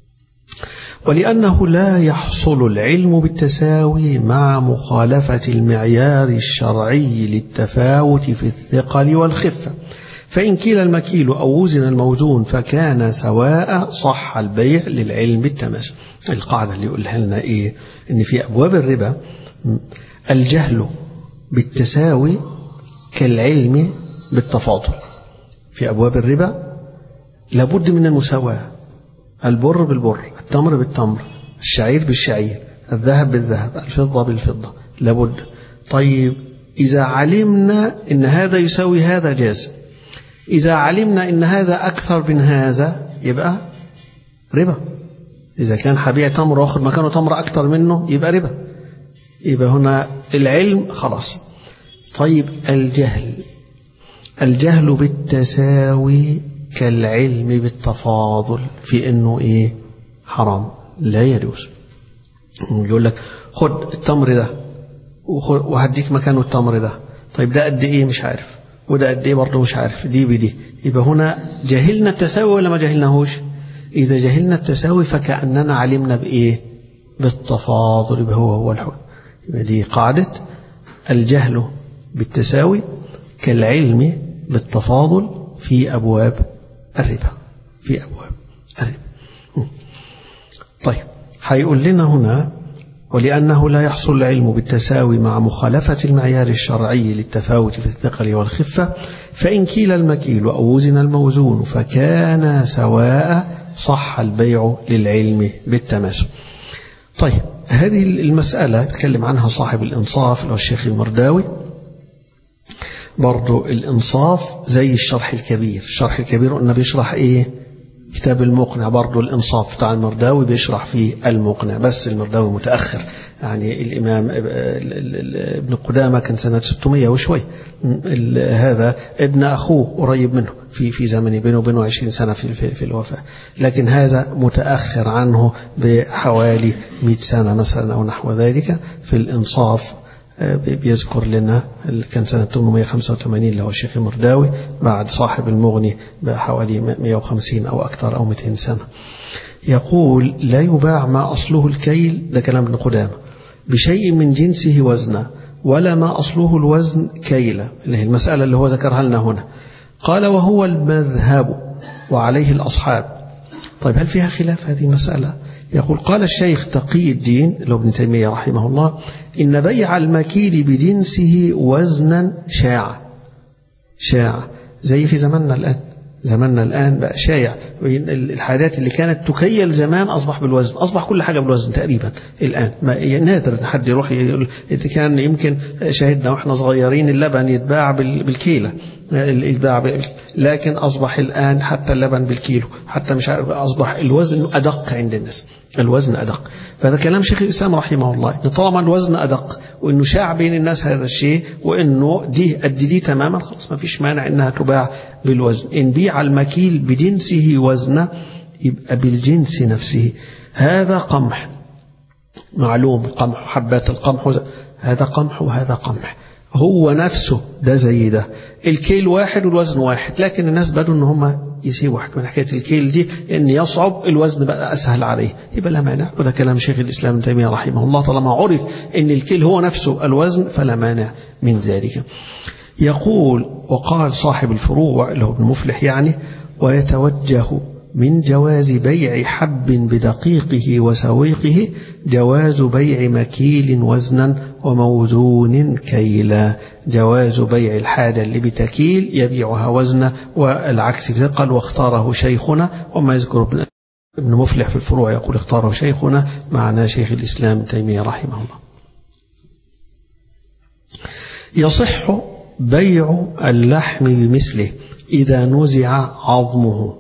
ولأنه لا يحصل العلم بالتساوي مع مخالفة المعيار الشرعي للتفاوت في الثقل والخفة فإن كيل المكيل أو وزن الموزون فكان سواء صح البيع للعلم بالتماس القاعدة اللي يقولها لنا إيه إن في أبواب الربا الجهل بالتساوي كالعلم بالتفاضل في أبواب الربا لابد من المساواة البر بالبر التمر بالتمر الشعير بالشعير الذهب بالذهب الفضة بالفضة لابد طيب إذا علمنا إن هذا يساوي هذا جاز إذا علمنا إن هذا أكثر من هذا يبقى ربا إذا كان حبيع تمر واخد مكانه تمر أكثر منه يبقى ربا يبقى هنا العلم خلاص طيب الجهل الجهل بالتساوي كالعلم بالتفاضل في انه ايه حرام لا يجوز يقول لك خد التمر ده وهديك مكانه التمر ده طيب ده قد ايه مش عارف وده قد ايه برضه مش عارف دي بدي يبقى هنا جهلنا التساوي ولا ما جهلناهوش اذا جهلنا التساوي فكاننا علمنا بايه بالتفاضل يبقى هو هو الحكم يبقى دي قاعده الجهل بالتساوي كالعلم بالتفاضل في ابواب الربا في أبواب الربا طيب هيقول لنا هنا ولأنه لا يحصل العلم بالتساوي مع مخالفة المعيار الشرعي للتفاوت في الثقل والخفة فإن كيل المكيل أو وزن الموزون فكان سواء صح البيع للعلم بالتماسك طيب هذه المسألة يتكلم عنها صاحب الإنصاف اللي هو الشيخ المرداوي برضو الإنصاف زي الشرح الكبير الشرح الكبير قلنا بيشرح إيه كتاب المقنع برضو الإنصاف بتاع المرداوي بيشرح فيه المقنع بس المرداوي متأخر يعني الإمام ابن قدامة كان سنة 600 وشوي هذا ابن أخوه قريب منه في في زمن بينه وبينه 20 سنة في, في, في الوفاة لكن هذا متأخر عنه بحوالي 100 سنة مثلا أو نحو ذلك في الإنصاف بيذكر لنا كان سنة 885 اللي هو الشيخ المرداوي بعد صاحب المغني بحوالي 150 أو أكثر أو 200 سنة يقول لا يباع ما أصله الكيل ده كلام ابن قدامة بشيء من جنسه وزنا ولا ما أصله الوزن كيلة اللي هي المسألة اللي هو ذكرها لنا هنا قال وهو المذهب وعليه الأصحاب طيب هل فيها خلاف هذه المسألة يقول قال الشيخ تقي الدين اللي ابن تيمية رحمه الله إن بيع المكيل بجنسه وزنا شاع شاع زي في زماننا الآن زماننا الآن بقى شايع الحاجات اللي كانت تكيل زمان أصبح بالوزن أصبح كل حاجة بالوزن تقريبا الآن ما نادر حد يروح يقول كان يمكن شاهدنا وإحنا صغيرين اللبن يتباع بالكيلة يتباع لكن أصبح الآن حتى اللبن بالكيلو حتى مش أصبح الوزن أدق عند الناس الوزن أدق فهذا كلام شيخ الإسلام رحمه الله إن طالما الوزن أدق وإنه شاع بين الناس هذا الشيء وإنه دي قد دي تماما خلاص ما فيش مانع إنها تباع بالوزن إن بيع المكيل بجنسه وزنه يبقى بالجنس نفسه هذا قمح معلوم القمح حبات القمح هذا قمح وهذا قمح هو نفسه ده زي ده الكيل واحد والوزن واحد لكن الناس بدوا ان هم يسيبوا حكم حكايه الكيل دي ان يصعب الوزن بقى اسهل عليه يبقى لا مانع وده كلام شيخ الاسلام ابن تيميه رحمه الله طالما عرف ان الكيل هو نفسه الوزن فلا مانع من ذلك يقول وقال صاحب الفروع اللي هو ابن مفلح يعني ويتوجه من جواز بيع حب بدقيقه وسويقه جواز بيع مكيل وزنا وموزون كيلا جواز بيع الحاجة اللي بتكيل يبيعها وزنا والعكس ثقل واختاره شيخنا وما يذكر ابن مفلح في الفروع يقول اختاره شيخنا معناه شيخ الإسلام تيمية رحمه الله يصح بيع اللحم بمثله إذا نزع عظمه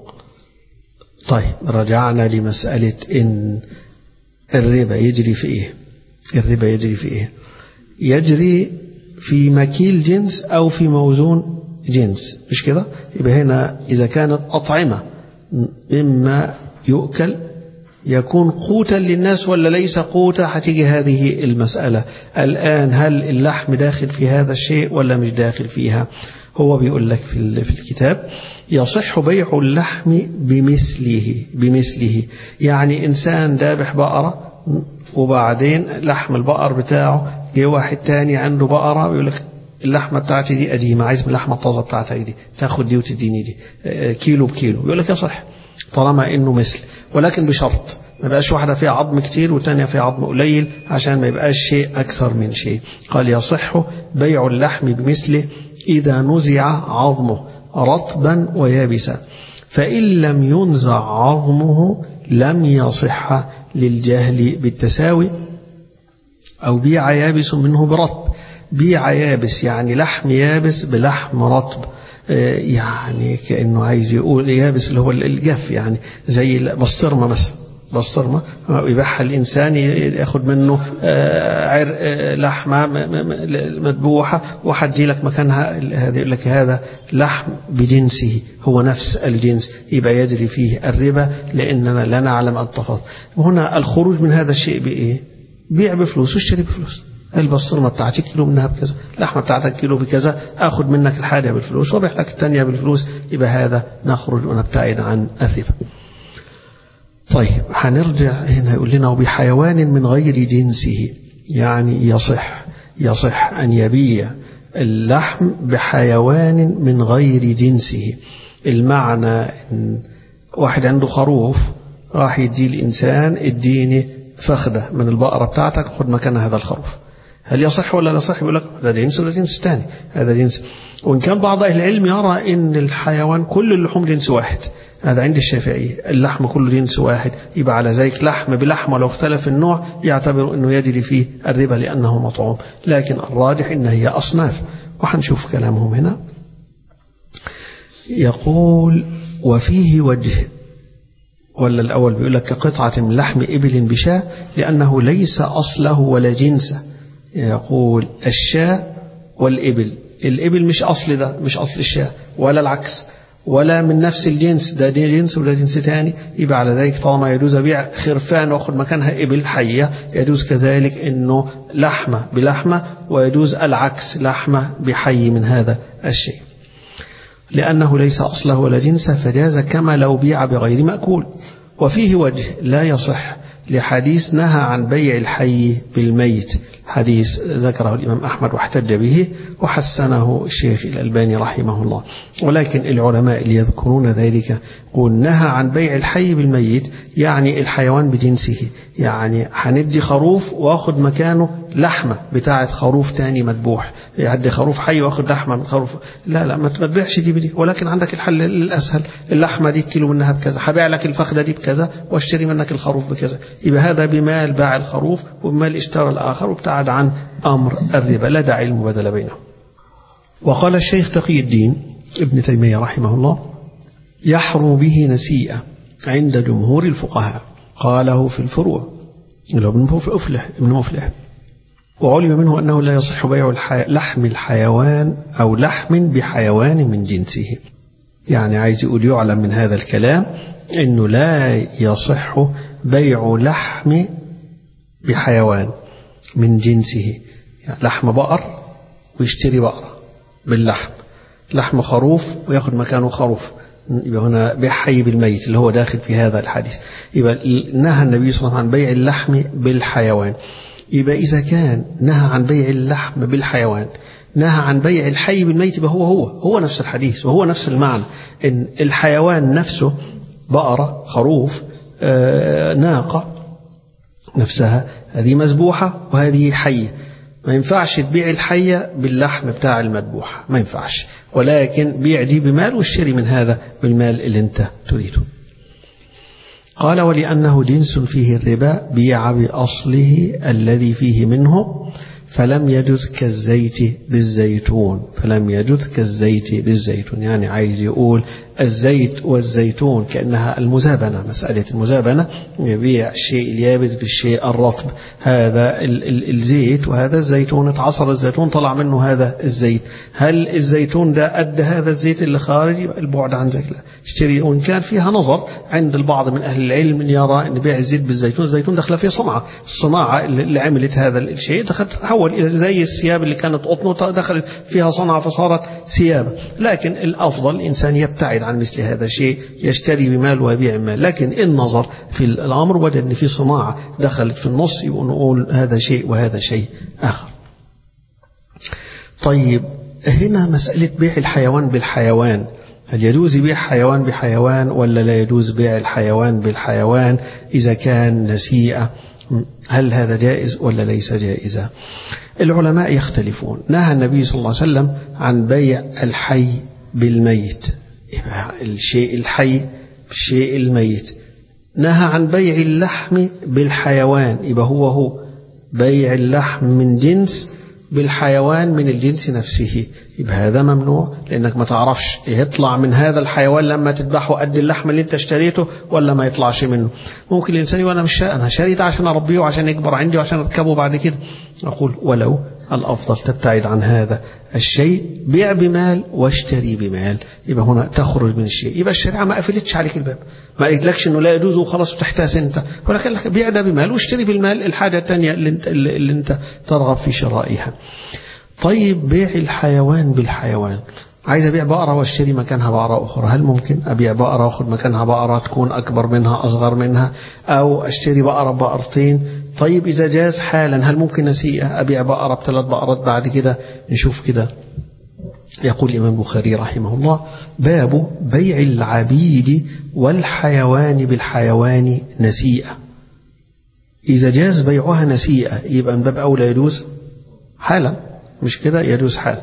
طيب رجعنا لمسألة إن الربا يجري في إيه الربا يجري في إيه يجري في مكيل جنس أو في موزون جنس مش كده يبقى هنا إذا كانت أطعمة مما يؤكل يكون قوتا للناس ولا ليس قوتا هتيجي هذه المسألة الآن هل اللحم داخل في هذا الشيء ولا مش داخل فيها هو بيقول لك في في الكتاب يصح بيع اللحم بمثله بمثله يعني إنسان ذابح بقرة وبعدين لحم البقر بتاعه جه واحد تاني عنده بقرة ويقول لك اللحمة بتاعتي دي قديمة عايز من اللحمة الطازة بتاعتك دي تاخد دي وتديني دي كيلو بكيلو يقول لك يصح طالما انه مثل ولكن بشرط ما يبقاش واحدة فيها عظم كتير والتانية فيها عظم قليل عشان ما يبقاش شيء أكثر من شيء قال يصح بيع اللحم بمثله إذا نزع عظمه رطبا ويابسا فإن لم ينزع عظمه لم يصح للجهل بالتساوي أو بيع يابس منه برطب بيع يابس يعني لحم يابس بلحم رطب يعني كأنه عايز يقول يابس اللي هو الجف يعني زي البسطرمة مثلا بسطرمة يبيعها الإنسان ياخد منه عرق لحمة مذبوحة وحد لك مكانها هذا يقول لك هذا لحم بجنسه هو نفس الجنس يبقى يجري فيه الربا لأننا لا نعلم التفاصيل هنا الخروج من هذا الشيء بإيه؟ بيع بفلوس واشتري بفلوس البسطرمة بتاعتي كيلو منها بكذا اللحمة بتاعتك كيلو بكذا أخذ منك الحاجة بالفلوس وبيع لك الثانية بالفلوس يبقى هذا نخرج ونبتعد عن الربا طيب هنرجع هنا يقول لنا وبحيوان من غير جنسه يعني يصح يصح أن يبيع اللحم بحيوان من غير جنسه المعنى إن واحد عنده خروف راح يدي الإنسان اديني فخدة من البقرة بتاعتك خد مكان هذا الخروف هل يصح ولا لا يصح يقول لك ده جنس ولا جنس ثاني هذا جنس وإن كان بعض أهل العلم يرى إن الحيوان كل اللحوم جنس واحد هذا عند الشافعية اللحم كله جنس واحد يبقى على ذلك لحم بلحم ولو اختلف النوع يعتبر أنه يجري فيه الربا لأنه مطعوم لكن الراجح إن هي أصناف وحنشوف كلامهم هنا يقول وفيه وجه ولا الأول بيقول لك كقطعة من لحم إبل بشاة لأنه ليس أصله ولا جنسه يقول الشاة والإبل الإبل مش أصل ده مش أصل الشاة ولا العكس ولا من نفس الجنس ده دي جنس ولا جنس تاني يبقى على ذلك طالما يجوز بيع خرفان واخد مكانها إبل حية يجوز كذلك أنه لحمة بلحمة ويجوز العكس لحمة بحي من هذا الشيء لأنه ليس أصله ولا جنسه فجاز كما لو بيع بغير مأكول وفيه وجه لا يصح لحديث نهى عن بيع الحي بالميت حديث ذكره الإمام أحمد واحتج به وحسنه الشيخ الألباني رحمه الله ولكن العلماء اللي يذكرون ذلك قل نهى عن بيع الحي بالميت يعني الحيوان بجنسه يعني هندي خروف واخد مكانه لحمة بتاعة خروف تاني مذبوح يعدي خروف حي واخد لحمة من خروف لا لا ما تبيعش دي بدي ولكن عندك الحل الأسهل اللحمة دي كيلو منها بكذا هبيع لك الفخدة دي بكذا واشتري منك الخروف بكذا يبقى هذا بمال باع الخروف وبمال اشترى الآخر وابتعد عن أمر الربا لا داعي المبادلة بينهم وقال الشيخ تقي الدين ابن تيمية رحمه الله يحرم به نسيئة عند جمهور الفقهاء قاله في الفروع اللي ابن مفلح ابن مفلح وعلم منه أنه لا يصح بيع الحي... لحم الحيوان أو لحم بحيوان من جنسه يعني عايز يقول يعلم من هذا الكلام أنه لا يصح بيع لحم بحيوان من جنسه يعني لحم بقر ويشتري بقرة باللحم لحم خروف وياخد مكانه خروف يبقى هنا بيع حي بالميت اللي هو داخل في هذا الحديث يبقى نهى النبي صلى الله عليه وسلم عن بيع اللحم بالحيوان يبقى إذا كان نهى عن بيع اللحم بالحيوان نهى عن بيع الحي بالميت يبقى هو هو هو نفس الحديث وهو نفس المعنى إن الحيوان نفسه بقرة خروف آه ناقة نفسها هذه مذبوحة وهذه حية ما ينفعش تبيع الحية باللحم بتاع المذبوحة ما ينفعش ولكن بيع دي بمال واشتري من هذا بالمال اللي انت تريده قال ولأنه جنس فيه الربا بيع بأصله الذي فيه منه فلم يجز كالزيت بالزيتون فلم يجز كالزيت بالزيتون يعني عايز يقول الزيت والزيتون كأنها المزابنة مسألة المزابنة يبيع الشيء اليابس بالشيء الرطب هذا ال ال الزيت وهذا الزيتون اتعصر الزيتون طلع منه هذا الزيت هل الزيتون ده قد هذا الزيت اللي خارج البعد عن ذلك لا اشتري وإن كان فيها نظر عند البعض من أهل العلم يرى أن بيع الزيت بالزيتون الزيتون داخله فيه صنعة الصناعة اللي عملت هذا الشيء دخلت تحول إلى زي الثياب اللي كانت قطن دخلت فيها صنعة فصارت ثيابا لكن الأفضل الإنسان يبتعد عن مثل هذا الشيء يشتري بمال ويبيع بمال لكن النظر في الأمر وجد أن في صناعة دخلت في النص ونقول هذا شيء وهذا شيء آخر طيب هنا مسألة بيع الحيوان بالحيوان هل يجوز بيع حيوان بحيوان ولا لا يجوز بيع الحيوان بالحيوان إذا كان نسيئة هل هذا جائز ولا ليس جائزا العلماء يختلفون نهى النبي صلى الله عليه وسلم عن بيع الحي بالميت الشيء الحي بالشيء الميت نهى عن بيع اللحم بالحيوان يبقى هو هو بيع اللحم من جنس بالحيوان من الجنس نفسه يبقى هذا ممنوع لانك ما تعرفش يطلع من هذا الحيوان لما تذبحه قد اللحم اللي انت اشتريته ولا ما يطلعش منه ممكن الانسان يقول انا مش انا شاري ده عشان اربيه وعشان يكبر عندي وعشان اركبه بعد كده اقول ولو الافضل تبتعد عن هذا الشيء بيع بمال واشتري بمال يبقى هنا تخرج من الشيء يبقى الشريعه ما قفلتش عليك الباب ما قلتلكش انه لا يجوز وخلاص وتحتاس انت ولكن لك بيع ده بمال واشتري بالمال الحاجه الثانيه اللي انت اللي انت ترغب في شرائها طيب بيع الحيوان بالحيوان عايز ابيع بقره واشتري مكانها بقره اخرى هل ممكن ابيع بقره واخد مكانها بقره تكون اكبر منها اصغر منها او اشتري بقره بقرتين طيب اذا جاز حالا هل ممكن نسيئه ابيع بقره بثلاث بقرات بعد كده نشوف كده يقول الإمام البخاري رحمه الله باب بيع العبيد والحيوان بالحيوان نسيئة إذا جاز بيعها نسيئة يبقى من باب أولى يجوز حالا مش كده يجوز حال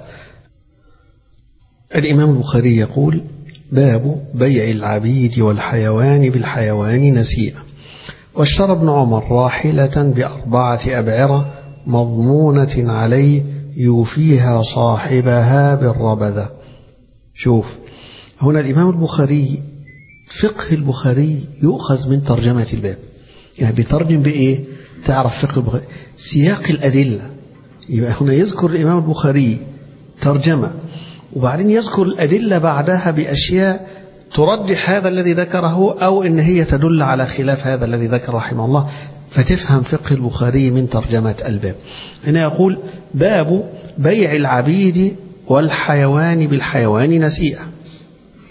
الإمام البخاري يقول باب بيع العبيد والحيوان بالحيوان نسيئة واشترى ابن عمر راحلة بأربعة أبعرة مضمونة عليه يوفيها صاحبها بالربذة شوف هنا الإمام البخاري فقه البخاري يؤخذ من ترجمة الباب يعني بيترجم بإيه تعرف فقه البخاري سياق الأدلة يبقى هنا يذكر الإمام البخاري ترجمة وبعدين يذكر الأدلة بعدها بأشياء ترجح هذا الذي ذكره أو إن هي تدل على خلاف هذا الذي ذكر رحمه الله فتفهم فقه البخاري من ترجمة الباب هنا يقول باب بيع العبيد والحيوان بالحيوان نسيئة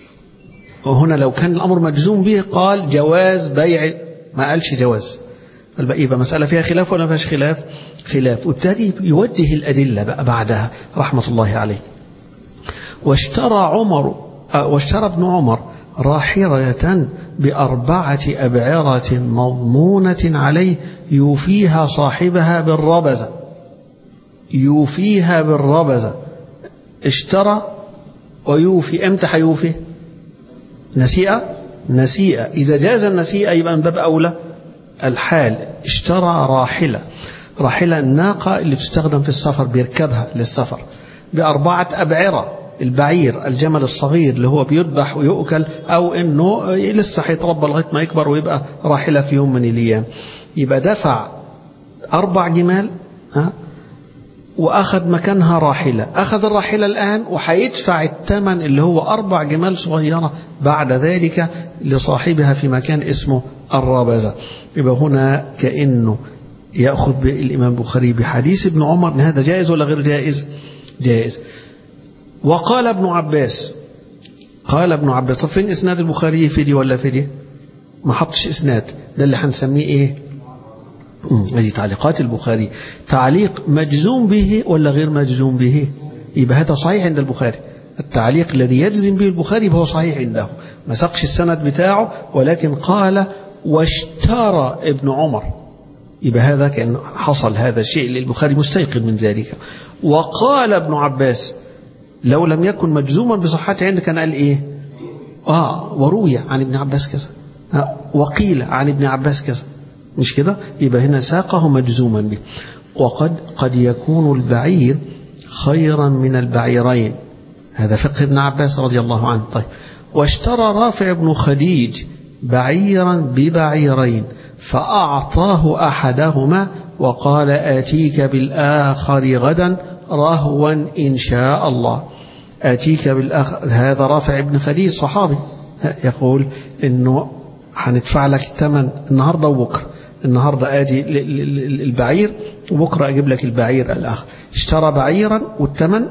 وهنا لو كان الأمر مجزوم به قال جواز بيع ما قالش جواز يبقى مسألة فيها خلاف ولا فيهاش خلاف خلاف وابتدي يوجه الأدلة بقى بعدها رحمة الله عليه واشترى عمر واشترى ابن عمر راحلة بأربعة أبعرة مضمونة عليه يوفيها صاحبها بالربزة يوفيها بالربزة اشترى ويوفي امتى هيوفي نسيئة نسيئة إذا جاز النسيئة يبقى من باب أولى الحال اشترى راحلة راحلة الناقة اللي تستخدم في السفر بيركبها للسفر بأربعة أبعرة البعير الجمل الصغير اللي هو بيذبح ويؤكل أو إنه لسه هيتربى لغاية ما يكبر ويبقى راحلة في يوم من الأيام يبقى دفع أربع جمال ها وأخذ مكانها راحلة أخذ الراحلة الآن وهيدفع الثمن اللي هو أربع جمال صغيرة بعد ذلك لصاحبها في مكان اسمه الرابزة يبقى هنا كأنه يأخذ الإمام البخاري بحديث ابن عمر إن هذا جائز ولا غير جائز جائز وقال ابن عباس قال ابن عباس طب فين إسناد البخاري في دي ولا في دي ما حطش إسناد ده اللي هنسميه إيه هذه تعليقات البخاري تعليق مجزوم به ولا غير مجزوم به يبقى هذا صحيح عند البخاري التعليق الذي يجزم به البخاري هو صحيح عنده ما سقش السند بتاعه ولكن قال واشترى ابن عمر يبقى هذا كان حصل هذا الشيء للبخاري مستيقن من ذلك وقال ابن عباس لو لم يكن مجزوما بصحته عنده كان قال ايه اه وروي عن ابن عباس كذا آه وقيل عن ابن عباس كذا مش كده يبقى هنا ساقه مجزوما به وقد قد يكون البعير خيرا من البعيرين هذا فقه ابن عباس رضي الله عنه طيب واشترى رافع بن خديج بعيرا ببعيرين فأعطاه أحدهما وقال آتيك بالآخر غدا رهوا إن شاء الله آتيك بالآخر هذا رافع بن خديج صحابي يقول إنه هندفع لك الثمن النهارده وبكره النهارده ادي البعير وبكره اجيب لك البعير الاخر اشترى بعيرا والثمن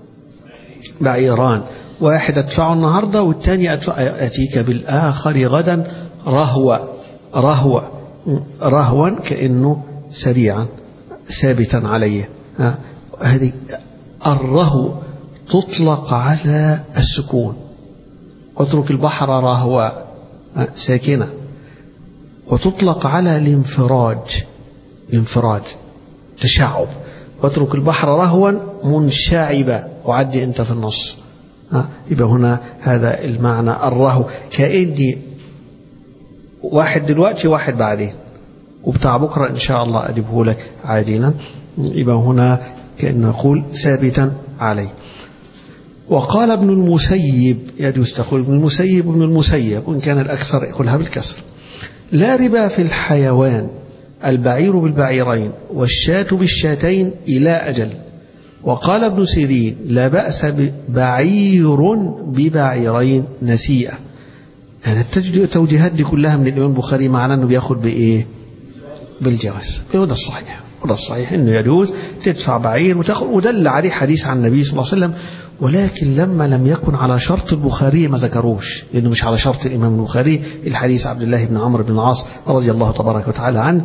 بعيران واحد ادفعه النهارده والثاني ادفع اتيك بالاخر غدا رهوة رهوة رهوا كانه سريعا ثابتا عليه هذه الرهو تطلق على السكون واترك البحر رهوا ساكنة وتطلق على الانفراج الانفراج تشعب واترك البحر رهوا منشعبا وعدي انت في النص يبقى هنا هذا المعنى الرهو كأني واحد دلوقتي واحد بعدين وبتاع بكرة إن شاء الله أجيبه لك عادينا يبقى هنا كأنه يقول ثابتا عليه وقال ابن المسيب يجوز تقول ابن المسيب ابن المسيب وإن كان الأكثر يقولها بالكسر لا ربا في الحيوان البعير بالبعيرين والشاة بالشاتين إلى أجل وقال ابن سيرين لا بأس بعير ببعيرين نسيئة يعني التوجيهات دي كلها من الإمام البخاري معناه أنه بياخد بإيه بالجواز وده الصحيح وده الصحيح أنه يجوز تدفع بعير وتاخد ودل عليه حديث عن النبي صلى الله عليه وسلم ولكن لما لم يكن على شرط البخاري ما ذكروش لأنه مش على شرط الإمام البخاري الحديث عبد الله بن عمرو بن العاص رضي الله تبارك وتعالى عنه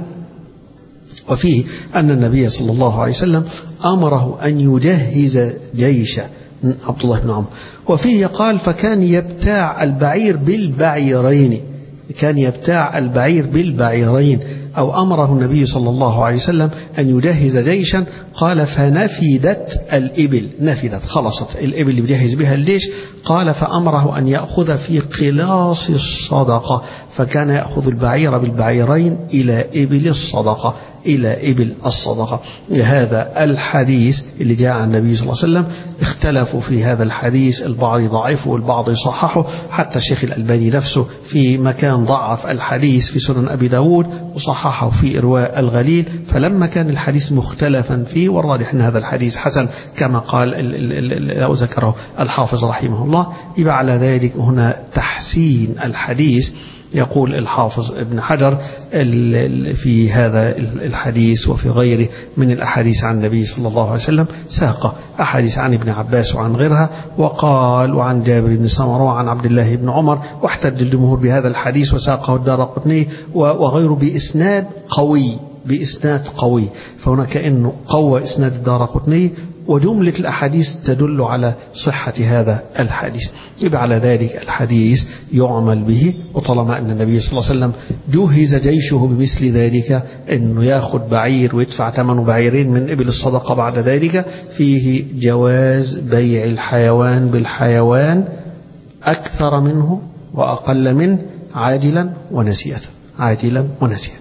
وفيه أن النبي صلى الله عليه وسلم أمره أن يجهز جيشا عبد الله بن عمرو وفيه قال فكان يبتاع البعير بالبعيرين كان يبتاع البعير بالبعيرين أو أمره النبي صلى الله عليه وسلم أن يجهز جيشا قال فنفدت الإبل نفدت خلصت الإبل اللي بيجهز بها الجيش قال فأمره أن يأخذ في قلاص الصدقة فكان يأخذ البعير بالبعيرين إلى إبل الصدقة إلى إبل الصدقة هذا الحديث اللي جاء عن النبي صلى الله عليه وسلم اختلفوا في هذا الحديث البعض ضعفه والبعض يصححه حتى الشيخ الألباني نفسه في مكان ضعف الحديث في سنن أبي داود وصححه في إرواء الغليل فلما كان الحديث مختلفا فيه والراجح أن هذا الحديث حسن كما قال أو ذكره الحافظ رحمه الله يبقى على ذلك هنا تحسين الحديث يقول الحافظ ابن حجر في هذا الحديث وفي غيره من الأحاديث عن النبي صلى الله عليه وسلم ساق أحاديث عن ابن عباس وعن غيرها وقال وعن جابر بن سمرة وعن عبد الله بن عمر واحتج الجمهور بهذا الحديث وساقه الدار قطني وغيره بإسناد قوي بإسناد قوي فهنا كأنه قوى إسناد الدار قطني وجملة الأحاديث تدل على صحة هذا الحديث يبقى على ذلك الحديث يعمل به وطالما أن النبي صلى الله عليه وسلم جهز جيشه بمثل ذلك أنه ياخذ بعير ويدفع ثمن بعيرين من إبل الصدقة بعد ذلك فيه جواز بيع الحيوان بالحيوان أكثر منه وأقل منه عاجلا ونسيئة عاجلا ونسيئة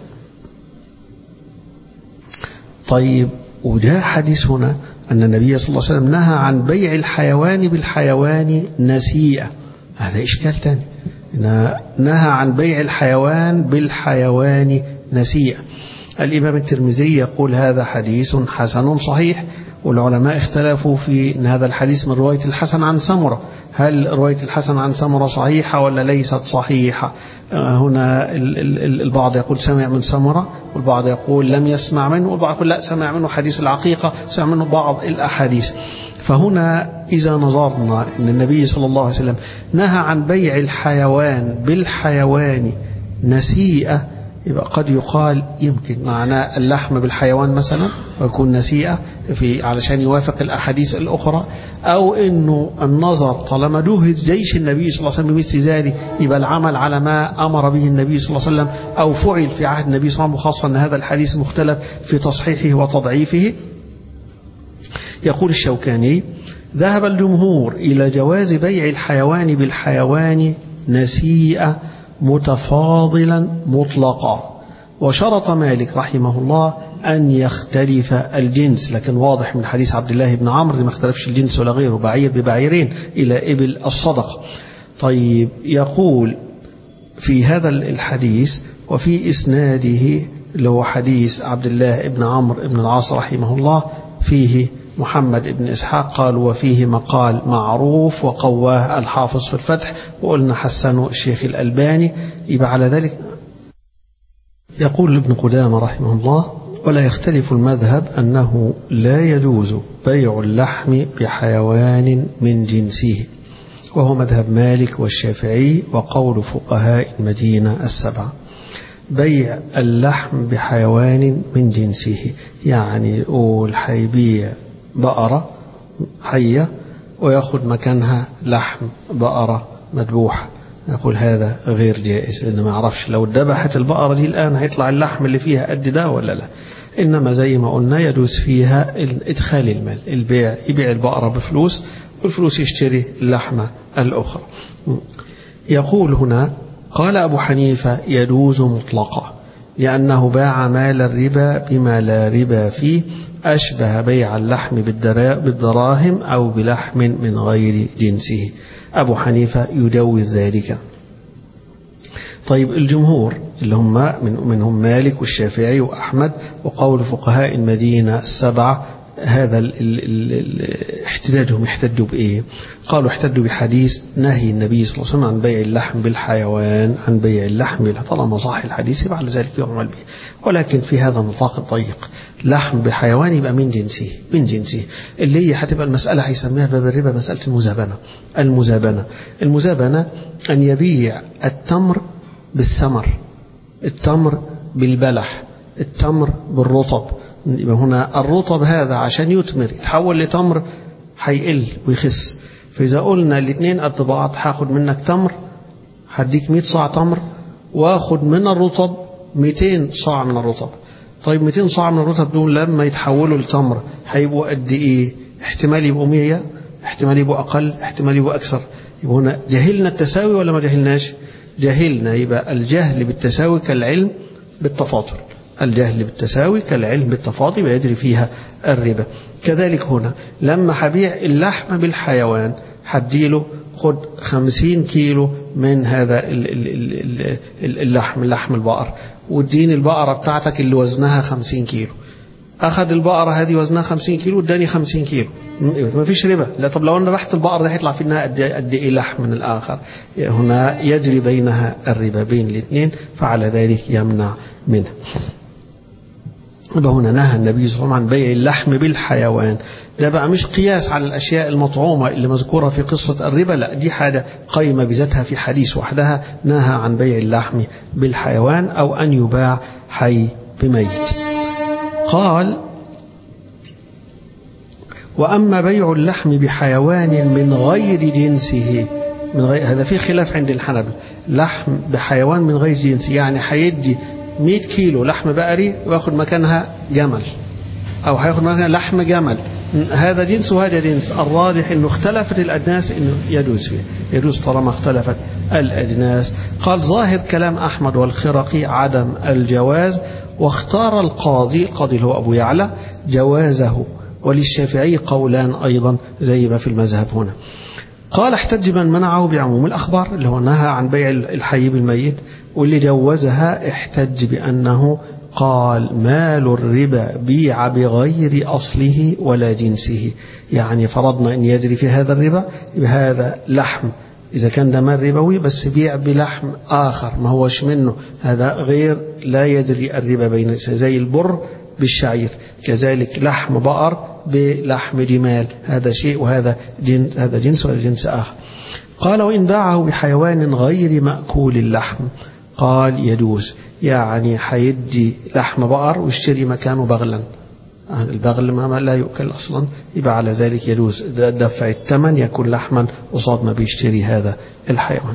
طيب وجاء حديث هنا أن النبي صلى الله عليه وسلم نهى عن بيع الحيوان بالحيوان نسيئة هذا إشكال ثاني نهى عن بيع الحيوان بالحيوان نسيئة الإمام الترمذي يقول هذا حديث حسن صحيح والعلماء اختلفوا في أن هذا الحديث من رواية الحسن عن سمرة هل رواية الحسن عن سمرة صحيحة ولا ليست صحيحة هنا البعض يقول سمع من سمرة والبعض يقول لم يسمع منه والبعض يقول لا سمع منه حديث العقيقة سمع منه بعض الأحاديث فهنا إذا نظرنا أن النبي صلى الله عليه وسلم نهى عن بيع الحيوان بالحيوان نسيئة يبقى قد يقال يمكن معناه اللحم بالحيوان مثلا ويكون نسيئة في علشان يوافق الأحاديث الأخرى أو أنه النظر طالما جهز جيش النبي صلى الله عليه وسلم بمثل ذلك يبقى العمل على ما أمر به النبي صلى الله عليه وسلم أو فعل في عهد النبي صلى الله عليه وسلم خاصة أن هذا الحديث مختلف في تصحيحه وتضعيفه يقول الشوكاني ذهب الجمهور إلى جواز بيع الحيوان بالحيوان نسيئة متفاضلا مطلقا وشرط مالك رحمه الله أن يختلف الجنس لكن واضح من حديث عبد الله بن عمرو ما اختلفش الجنس ولا غيره بعير ببعيرين إلى إبل الصدقة طيب يقول في هذا الحديث وفي إسناده اللي هو حديث عبد الله بن عمرو بن العاص رحمه الله فيه محمد بن إسحاق قال وفيه مقال معروف وقواه الحافظ في الفتح وقلنا حسنه الشيخ الألباني يبقى على ذلك يقول ابن قدامة رحمه الله ولا يختلف المذهب أنه لا يجوز بيع اللحم بحيوان من جنسه وهو مذهب مالك والشافعي وقول فقهاء المدينة السبعة بيع اللحم بحيوان من جنسه يعني يقول حيبيع بقرة حية ويأخذ مكانها لحم بقرة مذبوحة نقول هذا غير جائز لأن ما أعرفش لو ذبحت البقرة دي الآن هيطلع اللحم اللي فيها قد ده ولا لا إنما زي ما قلنا يجوز فيها إدخال المال البيع يبيع البقرة بفلوس والفلوس يشتري اللحمة الأخرى يقول هنا قال أبو حنيفة يجوز مطلقا لأنه باع مال الربا بما لا ربا فيه أشبه بيع اللحم بالدراهم أو بلحم من غير جنسه أبو حنيفة يجوز ذلك طيب الجمهور اللي هم من منهم مالك والشافعي وأحمد وقول فقهاء المدينة السبعة هذا ال ال ال احتجاجهم احتجوا بإيه قالوا احتجوا بحديث نهي النبي صلى الله عليه وسلم عن بيع اللحم بالحيوان عن بيع اللحم بالحيوان طالما صح الحديث بعد ذلك يعمل به ولكن في هذا النطاق الضيق لحم بحيوان يبقى من جنسه من جنسه اللي هي هتبقى المسألة هيسميها باب الربا مسألة المزابنة المزابنة المزابنة أن يبيع التمر بالثمر التمر بالبلح التمر بالرطب يبقى هنا الرطب هذا عشان يثمر يتحول لتمر هيقل ويخس فإذا قلنا الاثنين قد بعض هاخد منك تمر هديك 100 صاع تمر واخد من الرطب 200 صاع من الرطب طيب 200 صاع من الرطب دول لما يتحولوا لتمر هيبقوا قد ايه احتمال يبقوا 100 احتمال يبقوا اقل احتمال يبقوا اكثر يبقى هنا جهلنا التساوي ولا ما جهلناش جهلنا يبقى الجهل بالتساوي كالعلم بالتفاضل الجهل بالتساوي كالعلم بالتفاضل ويجري فيها الربا كذلك هنا لما هبيع اللحم بالحيوان هديله خد خمسين كيلو من هذا اللحم اللحم البقر واديني البقرة بتاعتك اللي وزنها خمسين كيلو أخذ البقرة هذه وزنها 50 كيلو اداني 50 كيلو ما فيش ربا لا طب لو أنا ذبحت البقرة ده هيطلع في إنها قد قد إيه لحم من الآخر هنا يجري بينها الربا بين الاثنين فعلى ذلك يمنع منه يبقى هنا نهى النبي صلى الله عليه وسلم عن بيع اللحم بالحيوان ده بقى مش قياس على الأشياء المطعومة اللي مذكورة في قصة الربا لا دي حاجة قيمة بذاتها في حديث وحدها نهى عن بيع اللحم بالحيوان أو أن يباع حي بميت قال وأما بيع اللحم بحيوان من غير جنسه من غير هذا في خلاف عند الحنبل لحم بحيوان من غير جنسه يعني هيدي 100 كيلو لحم بقري وياخد مكانها جمل أو هياخد مكانها لحم جمل هذا جنس وهذا جنس الراجح انه اختلفت الاجناس انه يجوز فيه يجوز طالما اختلفت الاجناس قال ظاهر كلام احمد والخرقي عدم الجواز واختار القاضي القاضي اللي هو ابو يعلى جوازه وللشافعي قولان ايضا زي ما في المذهب هنا قال احتج من منعه بعموم الاخبار اللي هو نهى عن بيع الحي بالميت واللي جوزها احتج بانه قال مال الربا بيع بغير أصله ولا جنسه يعني فرضنا أن يجري في هذا الربا هذا لحم إذا كان ده مال ربوي بس بيع بلحم آخر ما هوش منه هذا غير لا يجري الربا بين زي البر بالشعير كذلك لحم بقر بلحم جمال هذا شيء وهذا جنس هذا جنس وهذا جنس آخر قال وإن باعه بحيوان غير مأكول اللحم قال يجوز يعني هيدي لحم بقر ويشتري مكانه بغلا البغل ما لا يؤكل أصلا يبقى على ذلك يجوز دفع الثمن يكون لحما قصاد ما بيشتري هذا الحيوان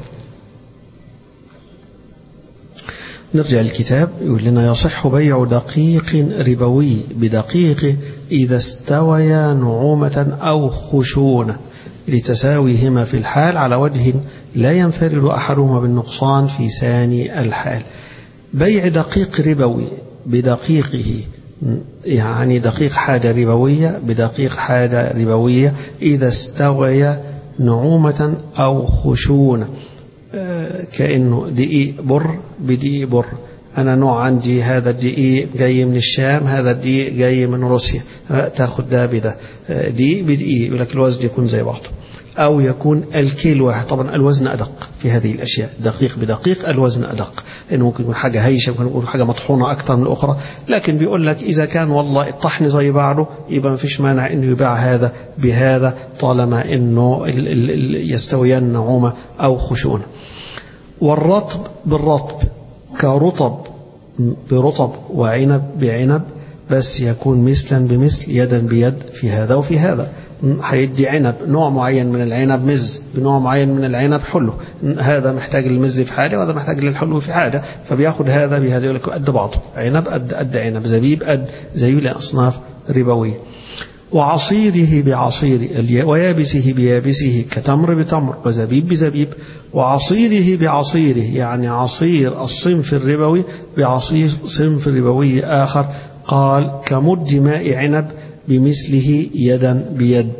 نرجع الكتاب يقول لنا يصح بيع دقيق ربوي بدقيق إذا استويا نعومة أو خشونة لتساويهما في الحال على وجه لا ينفرد أحدهما بالنقصان في ثاني الحال بيع دقيق ربوي بدقيقه يعني دقيق حاجة ربوية بدقيق حاجة ربوية إذا استوي نعومة أو خشونة كأنه دقيق بر بدقيق بر أنا نوع عندي هذا الدقيق جاي من الشام هذا الدقيق جاي من روسيا تاخد ده بده دقيق بدقيق يقول لك الوزن يكون زي بعضه أو يكون الكيل واحد طبعا الوزن أدق في هذه الأشياء دقيق بدقيق الوزن أدق لأنه ممكن يكون حاجة هيشة ممكن يكون حاجة مطحونة أكثر من الأخرى لكن بيقول لك إذا كان والله الطحن زي بعضه يبقى ما فيش مانع إنه يباع هذا بهذا طالما إنه يستويان نعومة أو خشونة والرطب بالرطب كرطب برطب وعنب بعنب بس يكون مثلا بمثل يدا بيد في هذا وفي هذا هيدي عنب نوع معين من العنب مز بنوع معين من العنب حلو هذا محتاج للمز في حاجه وهذا محتاج للحلو في حاجه فبياخد هذا بهذا يقول لك قد بعضه عنب قد قد عنب زبيب قد زي الاصناف ربويه وعصيره بعصير ويابسه بيابسه كتمر بتمر وزبيب بزبيب وعصيره بعصيره يعني عصير الصنف الربوي بعصير صنف ربوي آخر قال كمد ماء عنب بمثله يدا بيد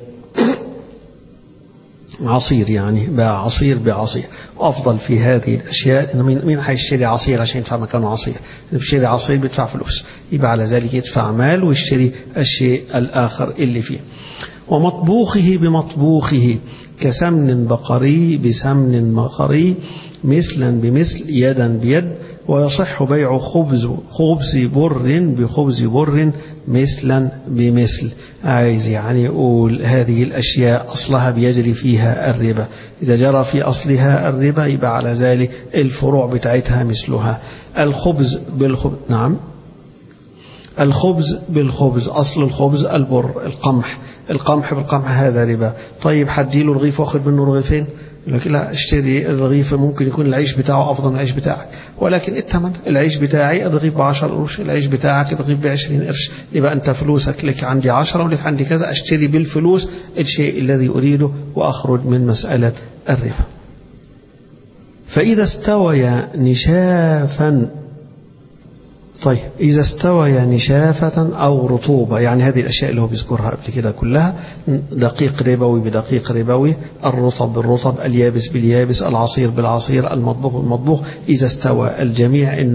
عصير يعني باع عصير بعصير وافضل في هذه الاشياء ان مين مين هيشتري عصير عشان يدفع مكانه عصير اللي بيشتري عصير بيدفع فلوس يبقى على ذلك يدفع مال ويشتري الشيء الاخر اللي فيه ومطبوخه بمطبوخه كسمن بقري بسمن بقري مثلا بمثل يدا بيد ويصح بيع خبز خبز بر بخبز بر مثلا بمثل عايز يعني يقول هذه الأشياء أصلها بيجري فيها الربا إذا جرى في أصلها الربا يبقى على ذلك الفروع بتاعتها مثلها الخبز بالخبز نعم الخبز بالخبز أصل الخبز البر القمح القمح بالقمح هذا ربا طيب حديله رغيف واخد منه رغيفين يقول لك لا اشتري الرغيف ممكن يكون العيش بتاعه افضل من العيش بتاعك ولكن الثمن العيش بتاعي الرغيف ب 10 قروش العيش بتاعك الرغيف ب 20 قرش يبقى انت فلوسك لك عندي 10 ولك عندي كذا اشتري بالفلوس الشيء الذي اريده واخرج من مساله الربا فاذا استوي نشافا طيب إذا استوي نشافة أو رطوبة يعني هذه الأشياء اللي هو بيذكرها قبل كده كلها دقيق ربوي بدقيق ربوي الرطب بالرطب اليابس باليابس العصير بالعصير المطبوخ بالمطبوخ إذا استوى الجميع إنه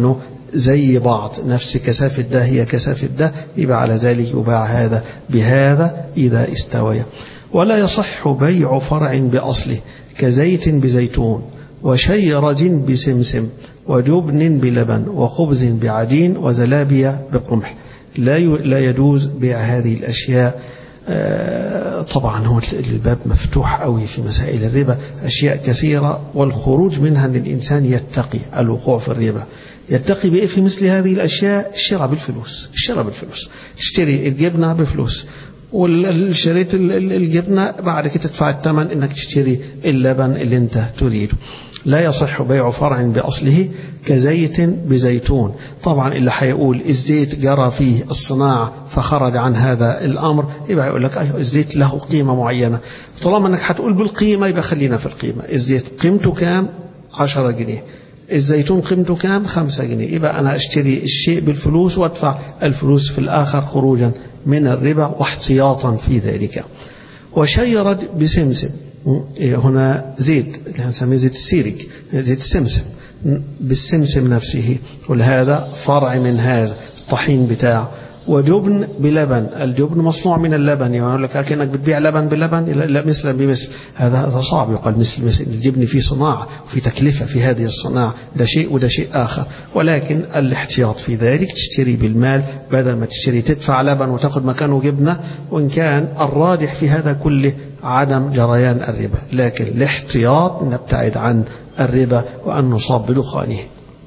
زي بعض نفس كثافة ده هي كثافة ده يبقى على ذلك يباع هذا بهذا إذا استويا ولا يصح بيع فرع بأصله كزيت بزيتون وشيرج بسمسم وجبن بلبن وخبز بعجين وزلابية بقمح لا لا يجوز بيع هذه الأشياء طبعا هو الباب مفتوح قوي في مسائل الربا أشياء كثيرة والخروج منها أن الإنسان يتقي الوقوع في الربا يتقي بإيه في مثل هذه الأشياء الشراء بالفلوس الشراء بالفلوس اشتري الجبنة بفلوس والشريت الجبنة بعد كده تدفع الثمن انك تشتري اللبن اللي انت تريده لا يصح بيع فرع بأصله كزيت بزيتون طبعا اللي هيقول الزيت جرى فيه الصناعة فخرج عن هذا الأمر يبقى يقول لك أيوه الزيت له قيمة معينة طالما انك هتقول بالقيمة يبقى خلينا في القيمة الزيت قيمته كام 10 جنيه الزيتون قيمته كام 5 جنيه يبقى أنا أشتري الشيء بالفلوس وأدفع الفلوس في الآخر خروجا من الربا واحتياطا في ذلك وشيرت بسمسم هنا زيت نسميه زيت السيرك زيت السمسم بالسمسم نفسه ولهذا فرع من هذا الطحين بتاعه وجبن بلبن الجبن مصنوع من اللبن يعني يقول لك كأنك بتبيع لبن بلبن لا مثلا بمثل هذا هذا صعب يقال مثل مثل الجبن فيه صناعة وفي تكلفة في هذه الصناعة ده شيء وده شيء آخر ولكن الاحتياط في ذلك تشتري بالمال بدل ما تشتري تدفع لبن وتاخذ مكانه جبنة وإن كان الراجح في هذا كله عدم جريان الربا لكن الاحتياط نبتعد عن الربا وأن نصاب بدخانه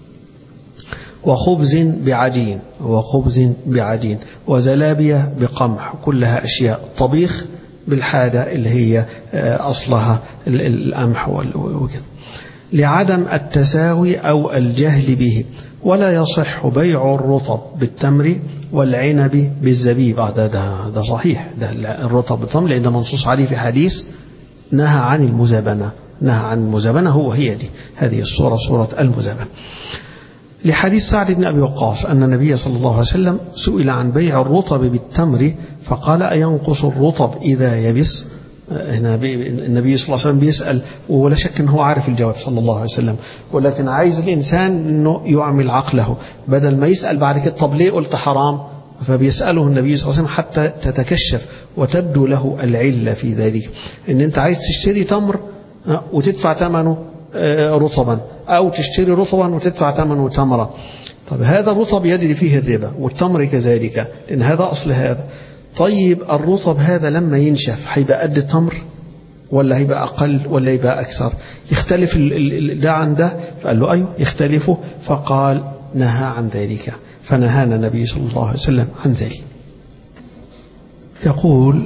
وخبز بعجين وخبز بعجين وزلابية بقمح كلها أشياء طبيخ بالحاجة اللي هي أصلها القمح وكذا لعدم التساوي أو الجهل به ولا يصح بيع الرطب بالتمر والعنب بالزبيب ده, ده, ده صحيح ده الرطب بالتمر لأن ده منصوص عليه في حديث نهى عن المزابنة نهى عن المزابنة هو هي دي هذه الصورة صورة المزابنة لحديث سعد بن أبي وقاص أن النبي صلى الله عليه وسلم سئل عن بيع الرطب بالتمر فقال أينقص الرطب إذا يبس هنا النبي صلى الله عليه وسلم بيسأل ولا شك أنه عارف الجواب صلى الله عليه وسلم ولكن عايز الإنسان أنه يعمل عقله بدل ما يسأل بعد كده طب ليه قلت حرام فبيسأله النبي صلى الله عليه وسلم حتى تتكشف وتبدو له العلة في ذلك أن أنت عايز تشتري تمر وتدفع ثمنه رطبا أو تشتري رطبا وتدفع ثمنه تمرة طب هذا الرطب يجري فيه الربا والتمر كذلك لأن هذا أصل هذا طيب الرطب هذا لما ينشف هيبقى قد التمر ولا هيبقى أقل ولا يبقى أكثر يختلف ده عن ده فقال له أيوه يختلفه فقال نهى عن ذلك فنهانا النبي صلى الله عليه وسلم عن ذلك يقول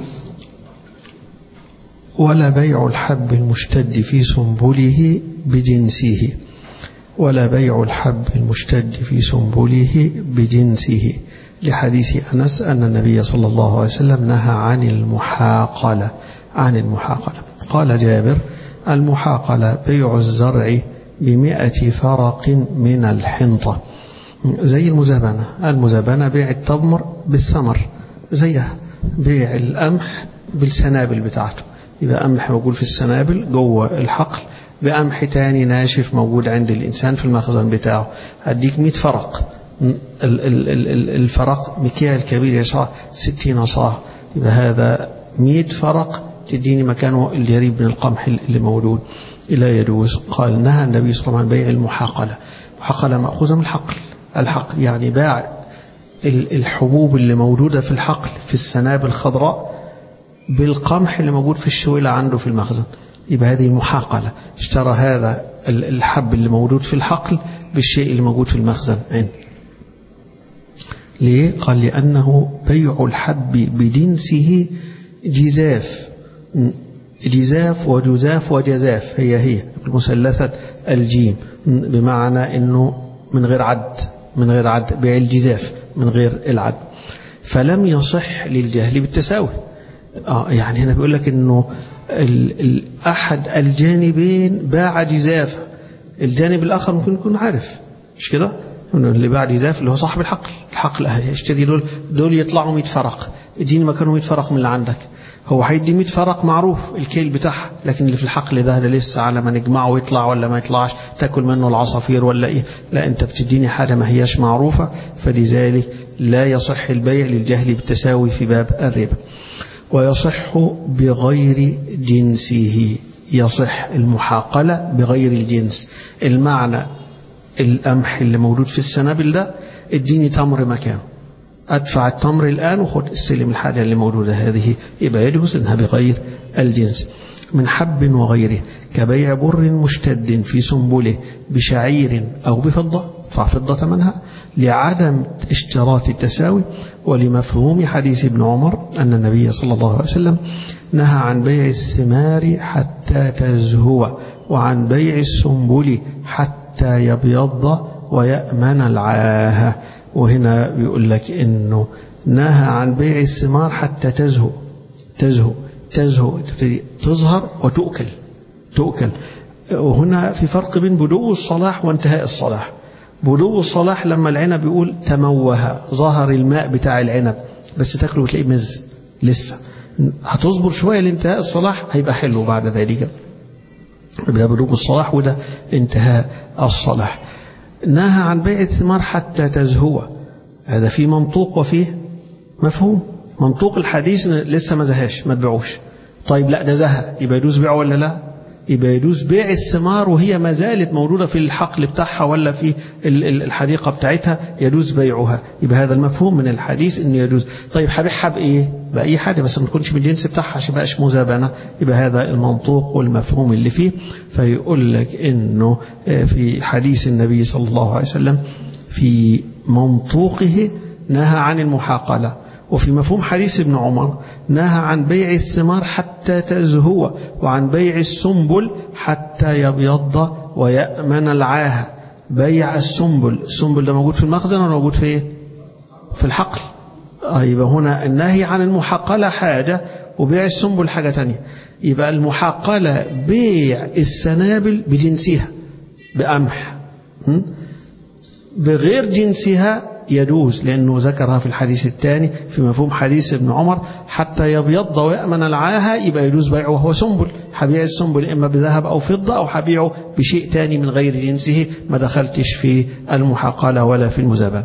ولا بيع الحب المشتد في سنبله بجنسه ولا بيع الحب المشتد في سنبله بجنسه لحديث أنس أن النبي صلى الله عليه وسلم نهى عن المحاقلة عن المحاقلة قال جابر المحاقلة بيع الزرع بمئة فرق من الحنطة زي المزابنة المزابنة بيع التمر بالثمر زيها بيع القمح بالسنابل بتاعته يبقى قمح موجود في السنابل جوه الحقل بقمح تاني ناشف موجود عند الإنسان في المخزن بتاعه هديك 100 فرق الفرق مكيال كبير يصاع 60 صاع يبقى هذا 100 فرق تديني مكانه الجريب من القمح اللي موجود لا يجوز قال نهى النبي صلى الله عليه وسلم عن بيع المحاقلة المحاقلة مأخوذة من الحقل الحقل يعني باع الحبوب اللي موجودة في الحقل في السنابل الخضراء بالقمح اللي موجود في الشويلة عنده في المخزن يبقى هذه محاقلة اشترى هذا الحب اللي موجود في الحقل بالشيء اللي موجود في المخزن عنده ليه؟ قال لأنه بيع الحب بجنسه جزاف جزاف وجزاف وجزاف هي هي المثلثة الجيم بمعنى أنه من غير عد من غير عد بيع الجزاف من غير العد فلم يصح للجهل بالتساوي آه يعني هنا بيقول لك أنه ال ال أحد الجانبين باع جزافة الجانب الآخر ممكن يكون عارف مش كده اللي باع جزاف اللي هو صاحب الحقل الحقل يشتري دول دول يطلعوا 100 فرق اديني مكانهم 100 فرق من اللي عندك هو هيدي 100 فرق معروف الكيل بتاعها لكن اللي في الحقل ده ده لسه على ما نجمعه ويطلع ولا ما يطلعش تاكل منه العصافير ولا ايه لا انت بتديني حاجه ما هياش معروفه فلذلك لا يصح البيع للجهل بالتساوي في باب الربا ويصح بغير جنسه يصح المحاقلة بغير الجنس المعنى القمح اللي موجود في السنابل ده اديني تمر مكانه أدفع التمر الآن وخد استلم الحاجة اللي موجودة هذه يبقى يجوز إنها بغير الجنس من حب وغيره كبيع بر مشتد في سنبله بشعير أو بفضة ادفع فضة ثمنها لعدم اشتراط التساوي ولمفهوم حديث ابن عمر أن النبي صلى الله عليه وسلم نهى عن بيع الثمار حتى تزهو وعن بيع السنبل حتى يبيض ويأمن العاهة وهنا بيقول لك إنه نهى عن بيع الثمار حتى تزهو تزهو تزهو تظهر وتؤكل تؤكل وهنا في فرق بين بدو الصلاح وانتهاء الصلاح بدو الصلاح لما العنب يقول تموه ظهر الماء بتاع العنب بس تاكله وتلاقيه مز لسه هتصبر شويه لانتهاء الصلاح هيبقى حلو بعد ذلك يبقى بدو الصلاح وده انتهاء الصلاح نهى عن بيع الثمار حتى تزهو هذا فيه منطوق وفيه مفهوم منطوق الحديث لسه ما زهاش ما تبيعوش طيب لا ده زهق يبقى يجوز بيعه ولا لا يبقى يجوز بيع الثمار وهي ما زالت موجودة في الحقل بتاعها ولا في الحديقة بتاعتها يجوز بيعها يبقى هذا المفهوم من الحديث انه يجوز طيب هبيعها بايه بأي حاجة بس ما تكونش من الجنس بتاعها عشان بقاش مزابنة يبقى هذا المنطوق والمفهوم اللي فيه فيقول لك انه في حديث النبي صلى الله عليه وسلم في منطوقه نهى عن المحاقلة وفي مفهوم حديث ابن عمر نهى عن بيع الثمار حتى تزهو وعن بيع السنبل حتى يبيض ويأمن العاهة بيع السنبل السنبل ده موجود في المخزن ولا موجود في في الحقل يبقى هنا النهي عن المحاقلة حاجة وبيع السنبل حاجة تانية يبقى المحاقلة بيع السنابل بجنسها بقمح بغير جنسها يجوز لأنه ذكرها في الحديث الثاني في مفهوم حديث ابن عمر حتى يبيض ويأمن العاهة يبقى يجوز بيعه وهو سنبل حبيع السنبل إما بذهب أو فضة أو حبيعه بشيء تاني من غير جنسه ما دخلتش في المحاقلة ولا في المزابنة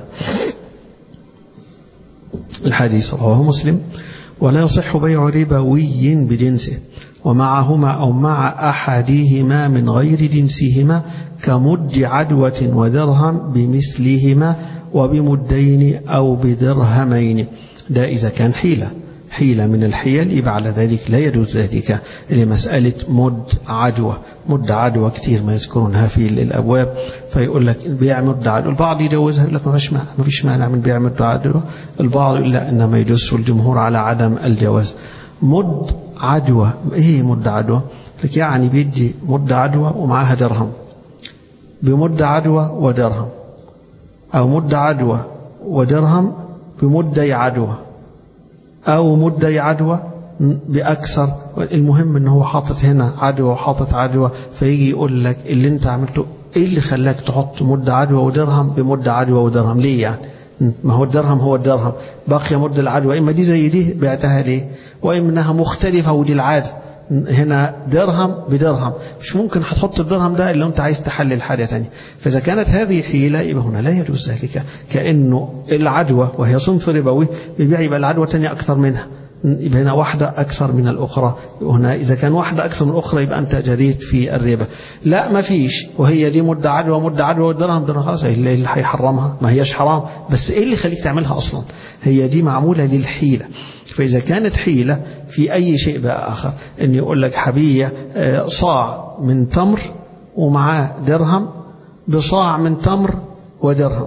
الحديث رواه مسلم ولا يصح بيع ربوي بجنسه ومعهما أو مع أحدهما من غير جنسهما كمد عدوة ودرهم بمثلهما وبمدين أو بدرهمين ده إذا كان حيلة حيلة من الحيل يبقى على ذلك لا يجوز ذلك لمسألة مد عدوى مد عدوى كثير ما يذكرونها في الأبواب فيقول لك بيع مد عدوى البعض يجوزها يقول لك ما فيش مانع ما فيش مانع من بيع مد عدوى البعض يقول لا إنما يجوز والجمهور على عدم الجواز مد عدوى ايه مد عدوى لك يعني بيدي مد عدوى ومعاها درهم بمد عدوى ودرهم أو مد عدوى ودرهم بمدي عدوى أو مدي عدوى بأكثر المهم إن هو حاطط هنا عدوى وحاطط عدوى فيجي يقول لك اللي أنت عملته إيه اللي خلاك تحط مد عدوى ودرهم بمد عدوى ودرهم ليه يعني ما هو الدرهم هو الدرهم باقي مد العدوى إما دي زي دي بعتها ليه وإما إنها مختلفة ودي العادة هنا درهم بدرهم مش ممكن هتحط الدرهم ده إلا أنت عايز تحلل حاجة تانية فإذا كانت هذه حيلة يبقى هنا لا يجوز ذلك كأنه العدوى وهي صنف ربوي بيبيع يبقى العدوى تانية أكثر منها يبقى هنا واحدة أكثر من الأخرى هنا إذا كان واحدة أكثر من الأخرى يبقى أنت جريت في الربا لا ما فيش وهي دي مدة عدوى مدة عدوى والدرهم درهم خلاص إيه اللي هيحرمها ما هياش حرام بس إيه اللي يخليك تعملها أصلا هي دي معمولة للحيلة فإذا كانت حيلة في أي شيء بقى آخر إن يقول لك حبية صاع من تمر ومعاه درهم بصاع من تمر ودرهم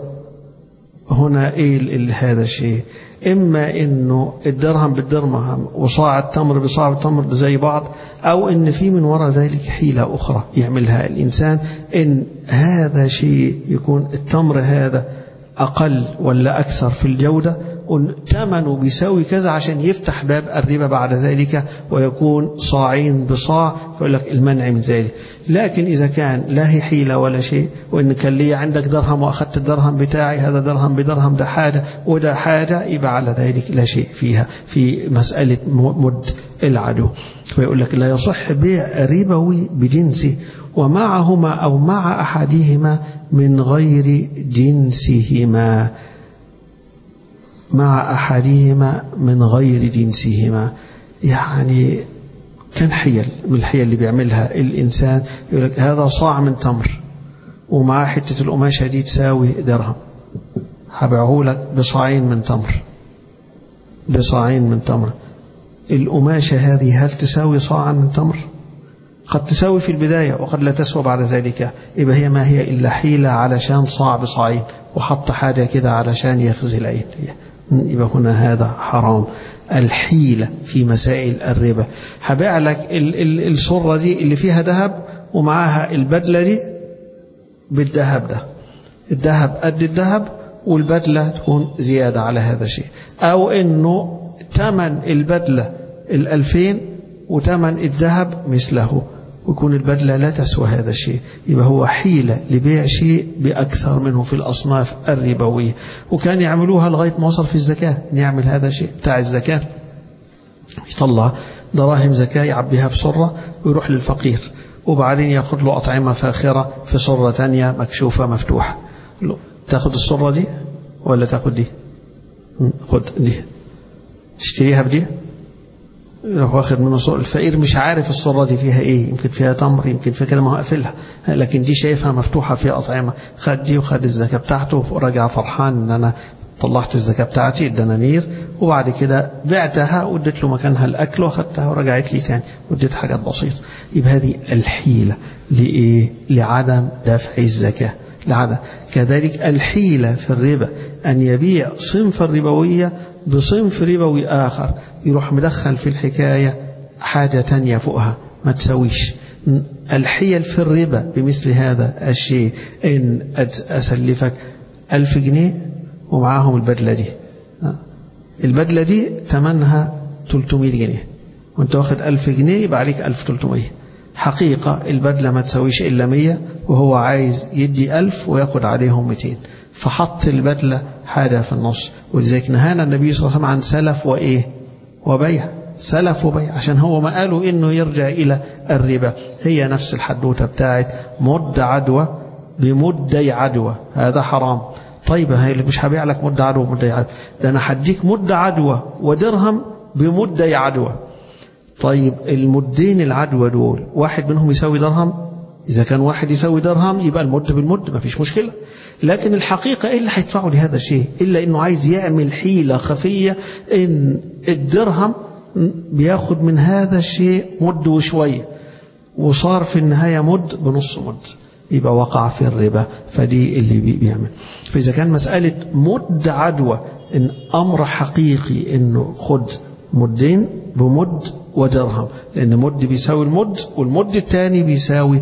هنا إيه هذا الشيء إما إنه الدرهم بالدرهم وصاع التمر بصاع التمر زي بعض أو إن في من وراء ذلك حيلة أخرى يعملها الإنسان إن هذا شيء يكون التمر هذا أقل ولا أكثر في الجودة ثمنه بيساوي كذا عشان يفتح باب الربا بعد ذلك ويكون صاعين بصاع فيقول لك المنع من ذلك لكن إذا كان لا هي حيلة ولا شيء وإن كان لي عندك درهم وأخذت الدرهم بتاعي هذا درهم بدرهم ده حاجة وده حاجة يبقى على ذلك لا شيء فيها في مسألة مد العدو فيقول لك لا يصح بيع ربوي بجنسه ومعهما أو مع أحدهما من غير جنسهما مع أحدهما من غير جنسهما يعني كان حيل من الحيل اللي بيعملها الإنسان يقول لك هذا صاع من تمر ومعاه حتة القماشة دي تساوي درهم هبيعه لك بصاعين من تمر بصاعين من تمر القماشة هذه هل تساوي صاعا من تمر قد تساوي في البداية وقد لا تسوى بعد ذلك يبقى هي ما هي إلا حيلة علشان صاع بصاعين وحط حاجة كده علشان يخزي العين يبقى هنا هذا حرام الحيلة في مسائل الربا هبيع لك ال ال الصرة دي اللي فيها ذهب ومعاها البدلة دي بالذهب ده الذهب قد الذهب والبدلة تكون زيادة على هذا الشيء أو أنه ثمن البدلة الألفين وثمن الذهب مثله ويكون البدلة لا تسوى هذا الشيء يبقى هو حيلة لبيع شيء بأكثر منه في الأصناف الربوية وكان يعملوها لغاية ما وصل في الزكاة نعمل هذا الشيء بتاع الزكاة يطلع دراهم زكاة يعبيها في صرة ويروح للفقير وبعدين ياخذ له أطعمة فاخرة في صرة تانية مكشوفة مفتوحة تاخذ الصرة دي ولا تاخذ دي خد دي تشتريها بدي يروح واخد منه صورة الفقير مش عارف الصورة دي فيها ايه يمكن فيها تمر يمكن فيها كده ما هو قافلها لكن دي شايفها مفتوحة فيها أطعمة خد دي وخد الزكاة بتاعته ورجع فرحان ان انا طلعت الزكاة بتاعتي الدنانير وبعد كده بعتها واديت له مكانها الأكل واخدتها ورجعت لي تاني واديت حاجات بسيطة يبقى هذه الحيلة لإيه؟ لعدم دفع الزكاة لعدم كذلك الحيلة في الربا أن يبيع صنف الربوية بصنف ربوي آخر يروح مدخل في الحكاية حاجة تانية فوقها ما تسويش الحيل في الربا بمثل هذا الشيء إن أسلفك ألف جنيه ومعاهم البدلة دي البدلة دي تمنها 300 جنيه وانت واخد ألف جنيه يبقى عليك 1300 حقيقة البدلة ما تسويش إلا 100 وهو عايز يدي ألف وياخد عليهم 200 فحط البدلة حاجة في النص ولذلك نهانا النبي صلى الله عليه وسلم عن سلف وإيه وبيع سلف وبيع عشان هو ما قالوا إنه يرجع إلى الربا هي نفس الحدوتة بتاعت مد عدوى بمدي عدوى هذا حرام طيب هي اللي مش هبيع لك مد عدوى ومدي عدوى ده أنا هديك مد عدوى ودرهم بمدي عدوى طيب المدين العدوى دول واحد منهم يساوي درهم إذا كان واحد يساوي درهم يبقى المد بالمد ما فيش مشكلة لكن الحقيقة إيه اللي هيدفعوا لهذا الشيء إلا إنه عايز يعمل حيلة خفية إن الدرهم بياخد من هذا الشيء مد وشوية وصار في النهاية مد بنص مد يبقى وقع في الربا فدي اللي بيعمل فإذا كان مسألة مد عدوى إن أمر حقيقي إنه خد مدين بمد ودرهم لأن مد بيساوي المد والمد الثاني بيساوي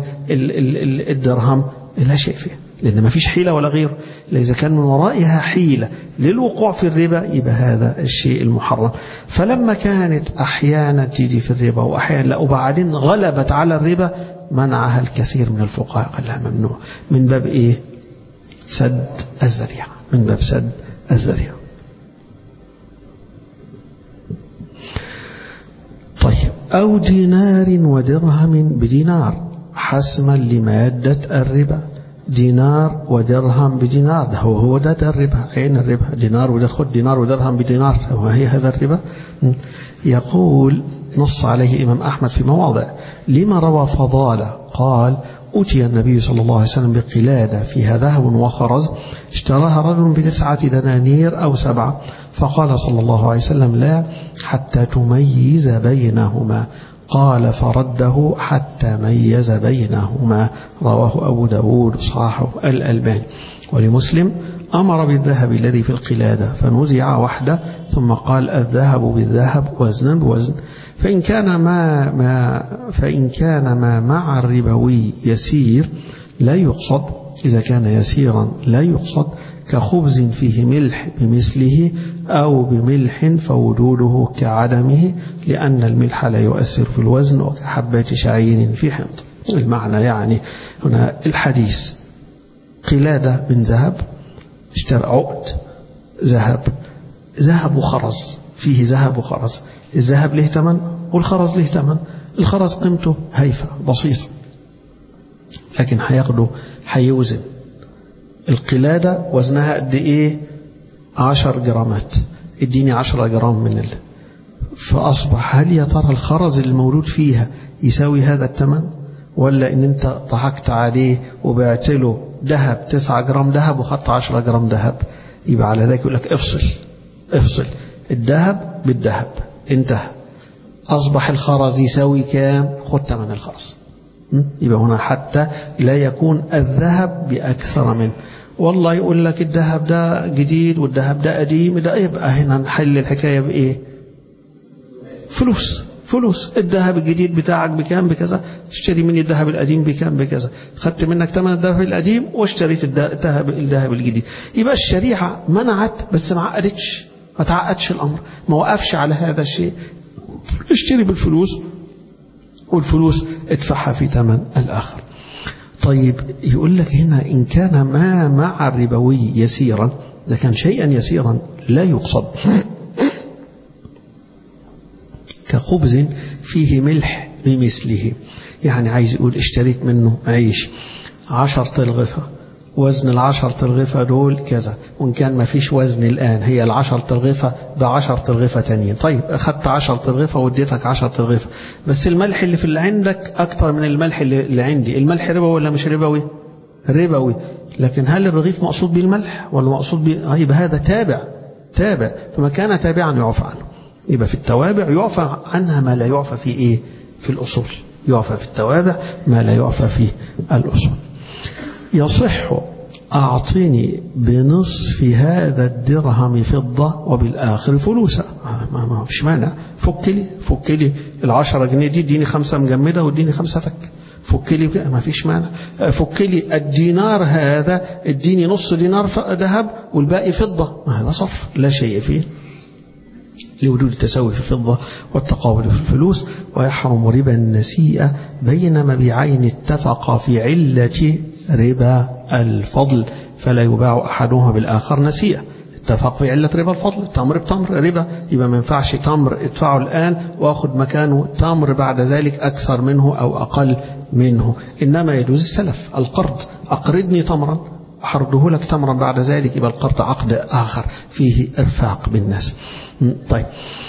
الدرهم لا شيء فيه لأن ما فيش حيلة ولا غيره إذا كان من ورائها حيلة للوقوع في الربا يبقى هذا الشيء المحرم فلما كانت أحيانا تيجي في الربا وأحيانا لا وبعدين غلبت على الربا منعها الكثير من الفقهاء قال لها ممنوع من باب إيه سد الذريعة من باب سد الذريعة طيب أو دينار ودرهم بدينار حسما لمادة الربا دينار ودرهم بدينار ده هو هو ده, ده الربا عين الربا دينار وده خد دينار ودرهم بدينار هو هي هذا الربا يقول نص عليه إمام أحمد في مواضع لما روى فضالة قال أتي النبي صلى الله عليه وسلم بقلادة فيها ذهب وخرز اشتراها رجل بتسعة دنانير أو سبعة فقال صلى الله عليه وسلم لا حتى تميز بينهما قال فرده حتى ميز بينهما رواه أبو داود صاحه الألباني ولمسلم أمر بالذهب الذي في القلادة فنزع وحده ثم قال الذهب بالذهب وزنا بوزن فإن كان ما, ما فإن كان ما مع الربوي يسير لا يقصد إذا كان يسيرا لا يقصد كخبز فيه ملح بمثله أو بملح فوجوده كعدمه لأن الملح لا يؤثر في الوزن وكحبات شعير في حمض المعنى يعني هنا الحديث قلادة من ذهب اشترى عقد ذهب ذهب وخرز فيه ذهب وخرز الذهب له ثمن والخرز له ثمن الخرز قيمته هيفة بسيطة لكن هياخده هيوزن القلادة وزنها قد ايه عشر جرامات اديني عشرة جرام من ال فأصبح هل يا ترى الخرز المولود فيها يساوي هذا الثمن ولا ان انت ضحكت عليه وبعت له ذهب تسعة جرام ذهب وخدت عشرة جرام ذهب يبقى على ذلك يقول لك افصل افصل الذهب بالذهب انتهى أصبح الخرز يساوي كام خد ثمن الخرز يبقى هنا حتى لا يكون الذهب بأكثر منه والله يقول لك الذهب ده جديد والذهب ده قديم ده يبقى هنا نحل الحكاية بإيه فلوس فلوس الذهب الجديد بتاعك بكام بكذا اشتري مني الذهب القديم بكام بكذا خدت منك ثمن الذهب القديم واشتريت الذهب الذهب الجديد يبقى الشريعة منعت بس ما عقدتش ما تعقدش الأمر ما وقفش على هذا الشيء اشتري بالفلوس والفلوس ادفعها في ثمن الآخر طيب يقول لك هنا إن كان ما مع الربوي يسيرا إذا كان شيئا يسيرا لا يقصد كخبز فيه ملح بمثله يعني عايز يقول اشتريت منه عيش عشر تلغفة وزن العشر تلغفة دول كذا وإن كان ما فيش وزن الآن هي العشر تلغفة بعشر تلغفة تانيين طيب أخدت عشر تلغفة واديتك عشر تلغفة بس الملح اللي في اللي عندك أكتر من الملح اللي عندي الملح ربوي ولا مش ربوي ربوي لكن هل الرغيف مقصود به الملح ولا مقصود به يبقى هذا تابع تابع فما كان تابعا يعفى عنه يبقى في التوابع يعفى عنها ما لا يعفى في إيه في الأصول يعفى في التوابع ما لا يعفى في الأصول يصح أعطني بنصف هذا الدرهم فضة وبالآخر فلوسا ما ما فيش مانع فك لي فك لي العشرة جنيه دي اديني خمسة مجمدة واديني خمسة فك فك لي ما فيش مانع فك لي الدينار هذا اديني نص دينار ذهب والباقي فضة ما هذا صرف لا شيء فيه لوجود التساوي في الفضة والتقابل في الفلوس ويحرم ربا النسيئة بين مبيعين اتفقا في علة ربا الفضل فلا يباع أحدهما بالآخر نسيئة اتفق في علة ربا الفضل تمر بتمر ربا يبقى ما ينفعش تمر ادفعه الآن واخد مكانه تمر بعد ذلك أكثر منه أو أقل منه إنما يجوز السلف القرض أقرضني تمرا أحرضه لك تمرا بعد ذلك يبقى القرض عقد آخر فيه إرفاق بالناس طيب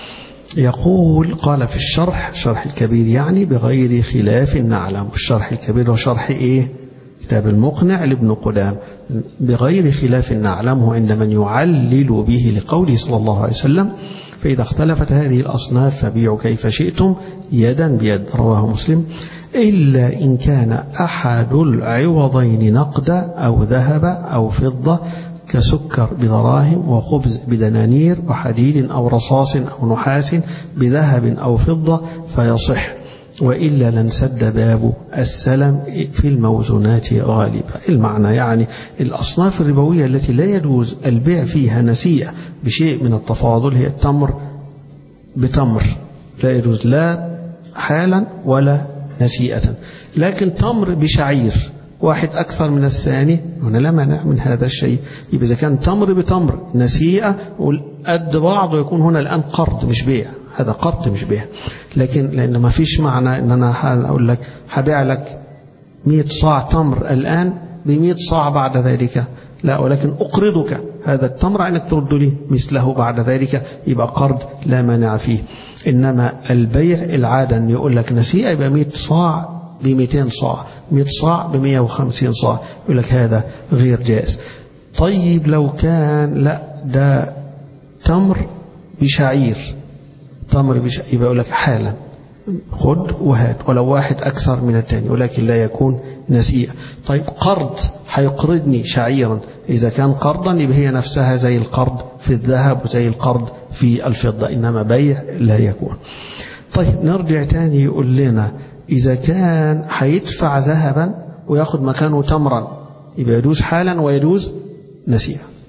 يقول قال في الشرح شرح الكبير يعني بغير خلاف نعلم الشرح الكبير هو شرح إيه كتاب المقنع لابن قدام بغير خلاف نعلمه عند من يعلل به لقوله صلى الله عليه وسلم فإذا اختلفت هذه الأصناف فبيعوا كيف شئتم يدا بيد رواه مسلم إلا إن كان أحد العوضين نقدا أو ذهب أو فضة كسكر بدراهم وخبز بدنانير وحديد أو رصاص أو نحاس بذهب أو فضة فيصح وإلا لنسد باب السلم في الموزونات غالبا المعنى يعني الأصناف الربوية التي لا يجوز البيع فيها نسيئة بشيء من التفاضل هي التمر بتمر لا يجوز لا حالا ولا نسيئة لكن تمر بشعير واحد أكثر من الثاني هنا لا مانع من هذا الشيء يبقى إذا كان تمر بتمر نسيئة قد بعض ويكون هنا الآن قرض مش بيع هذا قرض مش بيع لكن لأن ما فيش معنى أن أنا أقول لك هبيع لك 100 صاع تمر الآن ب 100 صاع بعد ذلك لا ولكن أقرضك هذا التمر عنك ترد لي مثله بعد ذلك يبقى قرض لا مانع فيه إنما البيع العادة أن يقول لك نسيئة يبقى 100 صاع ب 200 صاع 100 صاع ب 150 صاع يقول لك هذا غير جائز طيب لو كان لا ده تمر بشعير تمر بشعير يبقى يقول لك حالا خد وهات ولو واحد أكثر من الثاني ولكن لا يكون نسيئة طيب قرض هيقرضني شعيرا إذا كان قرضا يبقى هي نفسها زي القرض في الذهب وزي القرض في الفضة إنما بيع لا يكون طيب نرجع تاني يقول لنا إذا كان هيدفع ذهبا وياخد مكانه تمرا يبقى يجوز حالا ويجوز نسيئة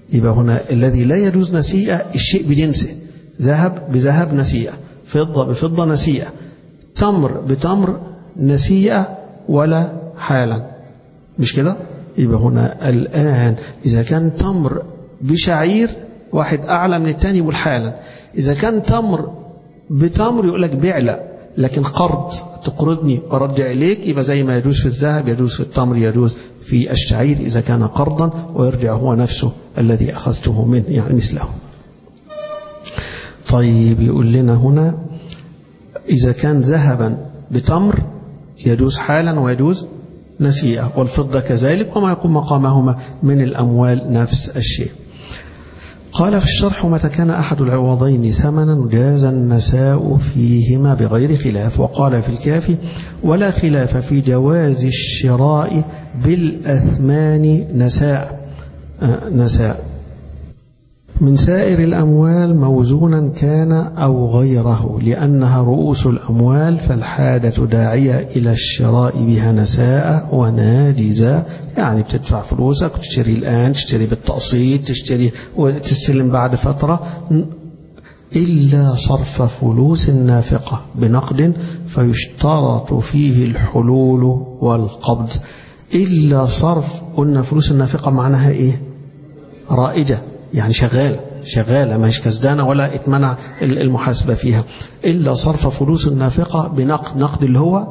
يبقى هنا الذي لا يجوز نسيئة الشيء بجنسه ذهب بذهب نسيئة فضة بفضة نسيئة تمر بتمر نسيئة ولا حالا مش كده يبقى هنا الآن إذا كان تمر بشعير واحد أعلى من الثاني يقول حالا إذا كان تمر بتمر يقول لك بعلى لكن قرض تقرضني وارجع إليك يبقى زي ما يجوز في الذهب يجوز في التمر يجوز في الشعير إذا كان قرضا ويرجع هو نفسه الذي أخذته منه يعني مثله طيب يقول لنا هنا إذا كان ذهبا بتمر يجوز حالا ويجوز نسيئة والفضة كذلك وما يقوم مقامهما من الأموال نفس الشيء قال في الشرح متى كان أحد العوضين ثمنا جاز النساء فيهما بغير خلاف وقال في الكافي ولا خلاف في جواز الشراء بالأثمان نساء نساء من سائر الأموال موزونا كان أو غيره لأنها رؤوس الأموال فالحاجة داعية إلى الشراء بها نساء وناجزة يعني بتدفع فلوسك وتشتري الآن تشتري بالتقسيط تشتري وتستلم بعد فترة إلا صرف فلوس نافقة بنقد فيشترط فيه الحلول والقبض إلا صرف قلنا فلوس النافقة معناها إيه رائجة يعني شغالة شغالة ما هيش كسدانة ولا اتمنع المحاسبة فيها إلا صرف فلوس النافقة بنقد نقد اللي هو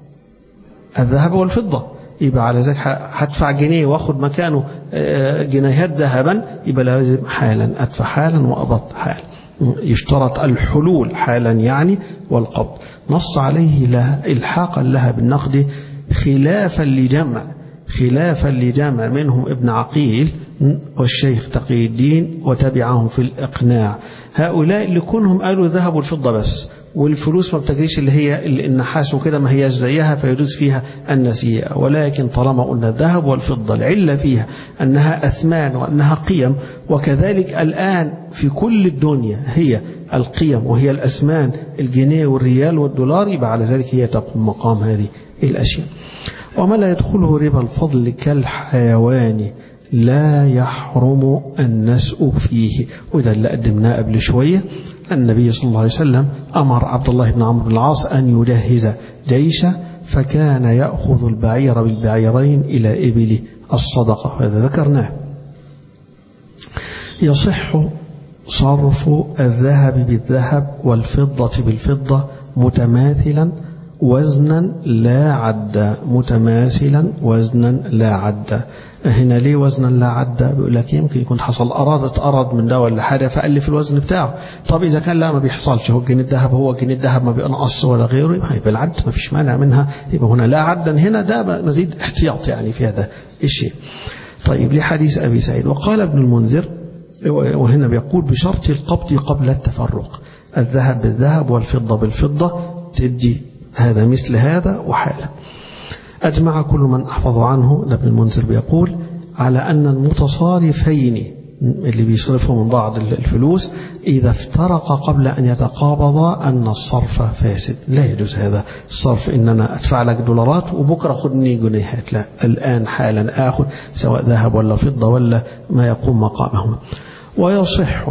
الذهب والفضة يبقى على ذلك هدفع جنيه واخد مكانه جنيهات ذهبا يبقى لازم حالا ادفع حالا وابط حالا يشترط الحلول حالا يعني والقبض نص عليه لها الحاقا لها بالنقد خلافا لجمع خلافا لجمع منهم ابن عقيل والشيخ تقي الدين وتبعهم في الإقناع هؤلاء لكونهم قالوا ذهب والفضة بس والفلوس ما بتجريش اللي هي النحاس وكده ما هياش زيها فيجوز فيها النسيئة ولكن طالما قلنا الذهب والفضة العلة فيها أنها أثمان وأنها قيم وكذلك الآن في كل الدنيا هي القيم وهي الأثمان الجنيه والريال والدولار يبقى على ذلك هي تقوم مقام هذه الأشياء وما لا يدخله ربا الفضل كالحيوان لا يحرم النسء فيه وده اللي قدمناه قبل شوية النبي صلى الله عليه وسلم أمر عبد الله بن عمرو بن العاص أن يجهز جيشا فكان يأخذ البعير بالبعيرين إلى إبل الصدقة هذا ذكرناه يصح صرف الذهب بالذهب والفضة بالفضة متماثلا وزنا لا عد متماثلا وزنا لا عد هنا ليه وزنا لا عد بيقول لك يمكن يكون حصل أرادت أراد من ده ولا حاجة فألف الوزن بتاعه طب إذا كان لا ما بيحصلش هو الجنيه الذهب هو الجنيه الذهب ما بينقص ولا غيره يبقى يبقى العد ما فيش مانع منها يبقى هنا لا عدا هنا ده مزيد احتياط يعني في هذا الشيء طيب لحديث أبي سعيد وقال ابن المنذر وهنا بيقول بشرط القبض قبل التفرق الذهب بالذهب والفضة بالفضة تدي هذا مثل هذا وحاله أجمع كل من أحفظ عنه ابن المنذر بيقول على أن المتصارفين اللي بيصرفوا من بعض الفلوس إذا افترقا قبل أن يتقابضا أن الصرف فاسد لا يجوز هذا الصرف إن أنا أدفع لك دولارات وبكرة خدني جنيهات لا الآن حالا آخذ سواء ذهب ولا فضة ولا ما يقوم مقامهما ويصح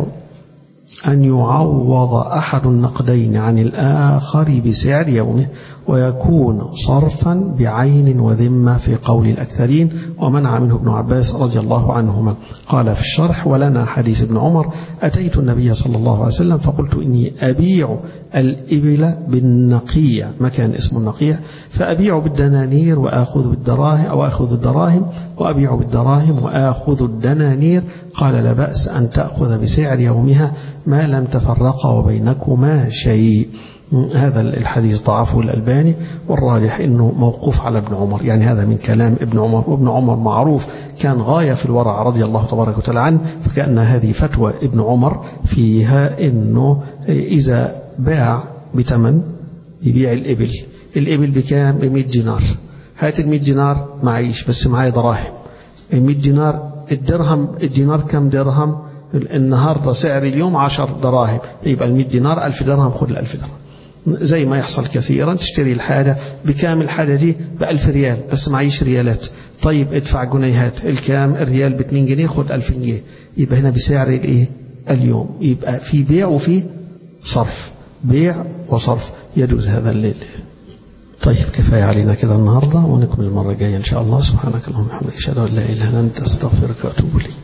أن يعوض أحد النقدين عن الآخر بسعر يومه ويكون صرفا بعين وذمة في قول الأكثرين ومنع منه ابن عباس رضي الله عنهما قال في الشرح ولنا حديث ابن عمر أتيت النبي صلى الله عليه وسلم فقلت إني أبيع الإبل بالنقية مكان اسمه النقية فأبيع بالدنانير وآخذ بالدراهم أو أخذ الدراهم وأبيع بالدراهم وآخذ الدنانير قال لا بأس أن تأخذ بسعر يومها ما لم تفرق وبينكما شيء هذا الحديث ضعفه الألباني والراجح أنه موقوف على ابن عمر يعني هذا من كلام ابن عمر وابن عمر معروف كان غاية في الورع رضي الله تبارك وتعالى عنه فكأن هذه فتوى ابن عمر فيها أنه إذا باع بثمن يبيع الإبل الإبل بكام ب 100 دينار هات ال 100 دينار معيش بس معايا دراهم ال 100 دينار الدرهم الدينار كم درهم النهاردة سعر اليوم 10 دراهم يبقى ال 100 دينار 1000 درهم خد ال 1000 درهم زي ما يحصل كثيرا تشتري الحاجة بكامل الحاجة دي بألف ريال بس معيش ريالات طيب ادفع جنيهات الكام الريال ب 2 جنيه خد 2000 جنيه يبقى هنا بسعر الايه اليوم يبقى في بيع وفي صرف بيع وصرف يجوز هذا الليل طيب كفاية علينا كده النهاردة ونكمل المرة الجاية إن شاء الله سبحانك اللهم وبحمدك أشهد أن لا إله إلا أنت أستغفرك وأتوب إليك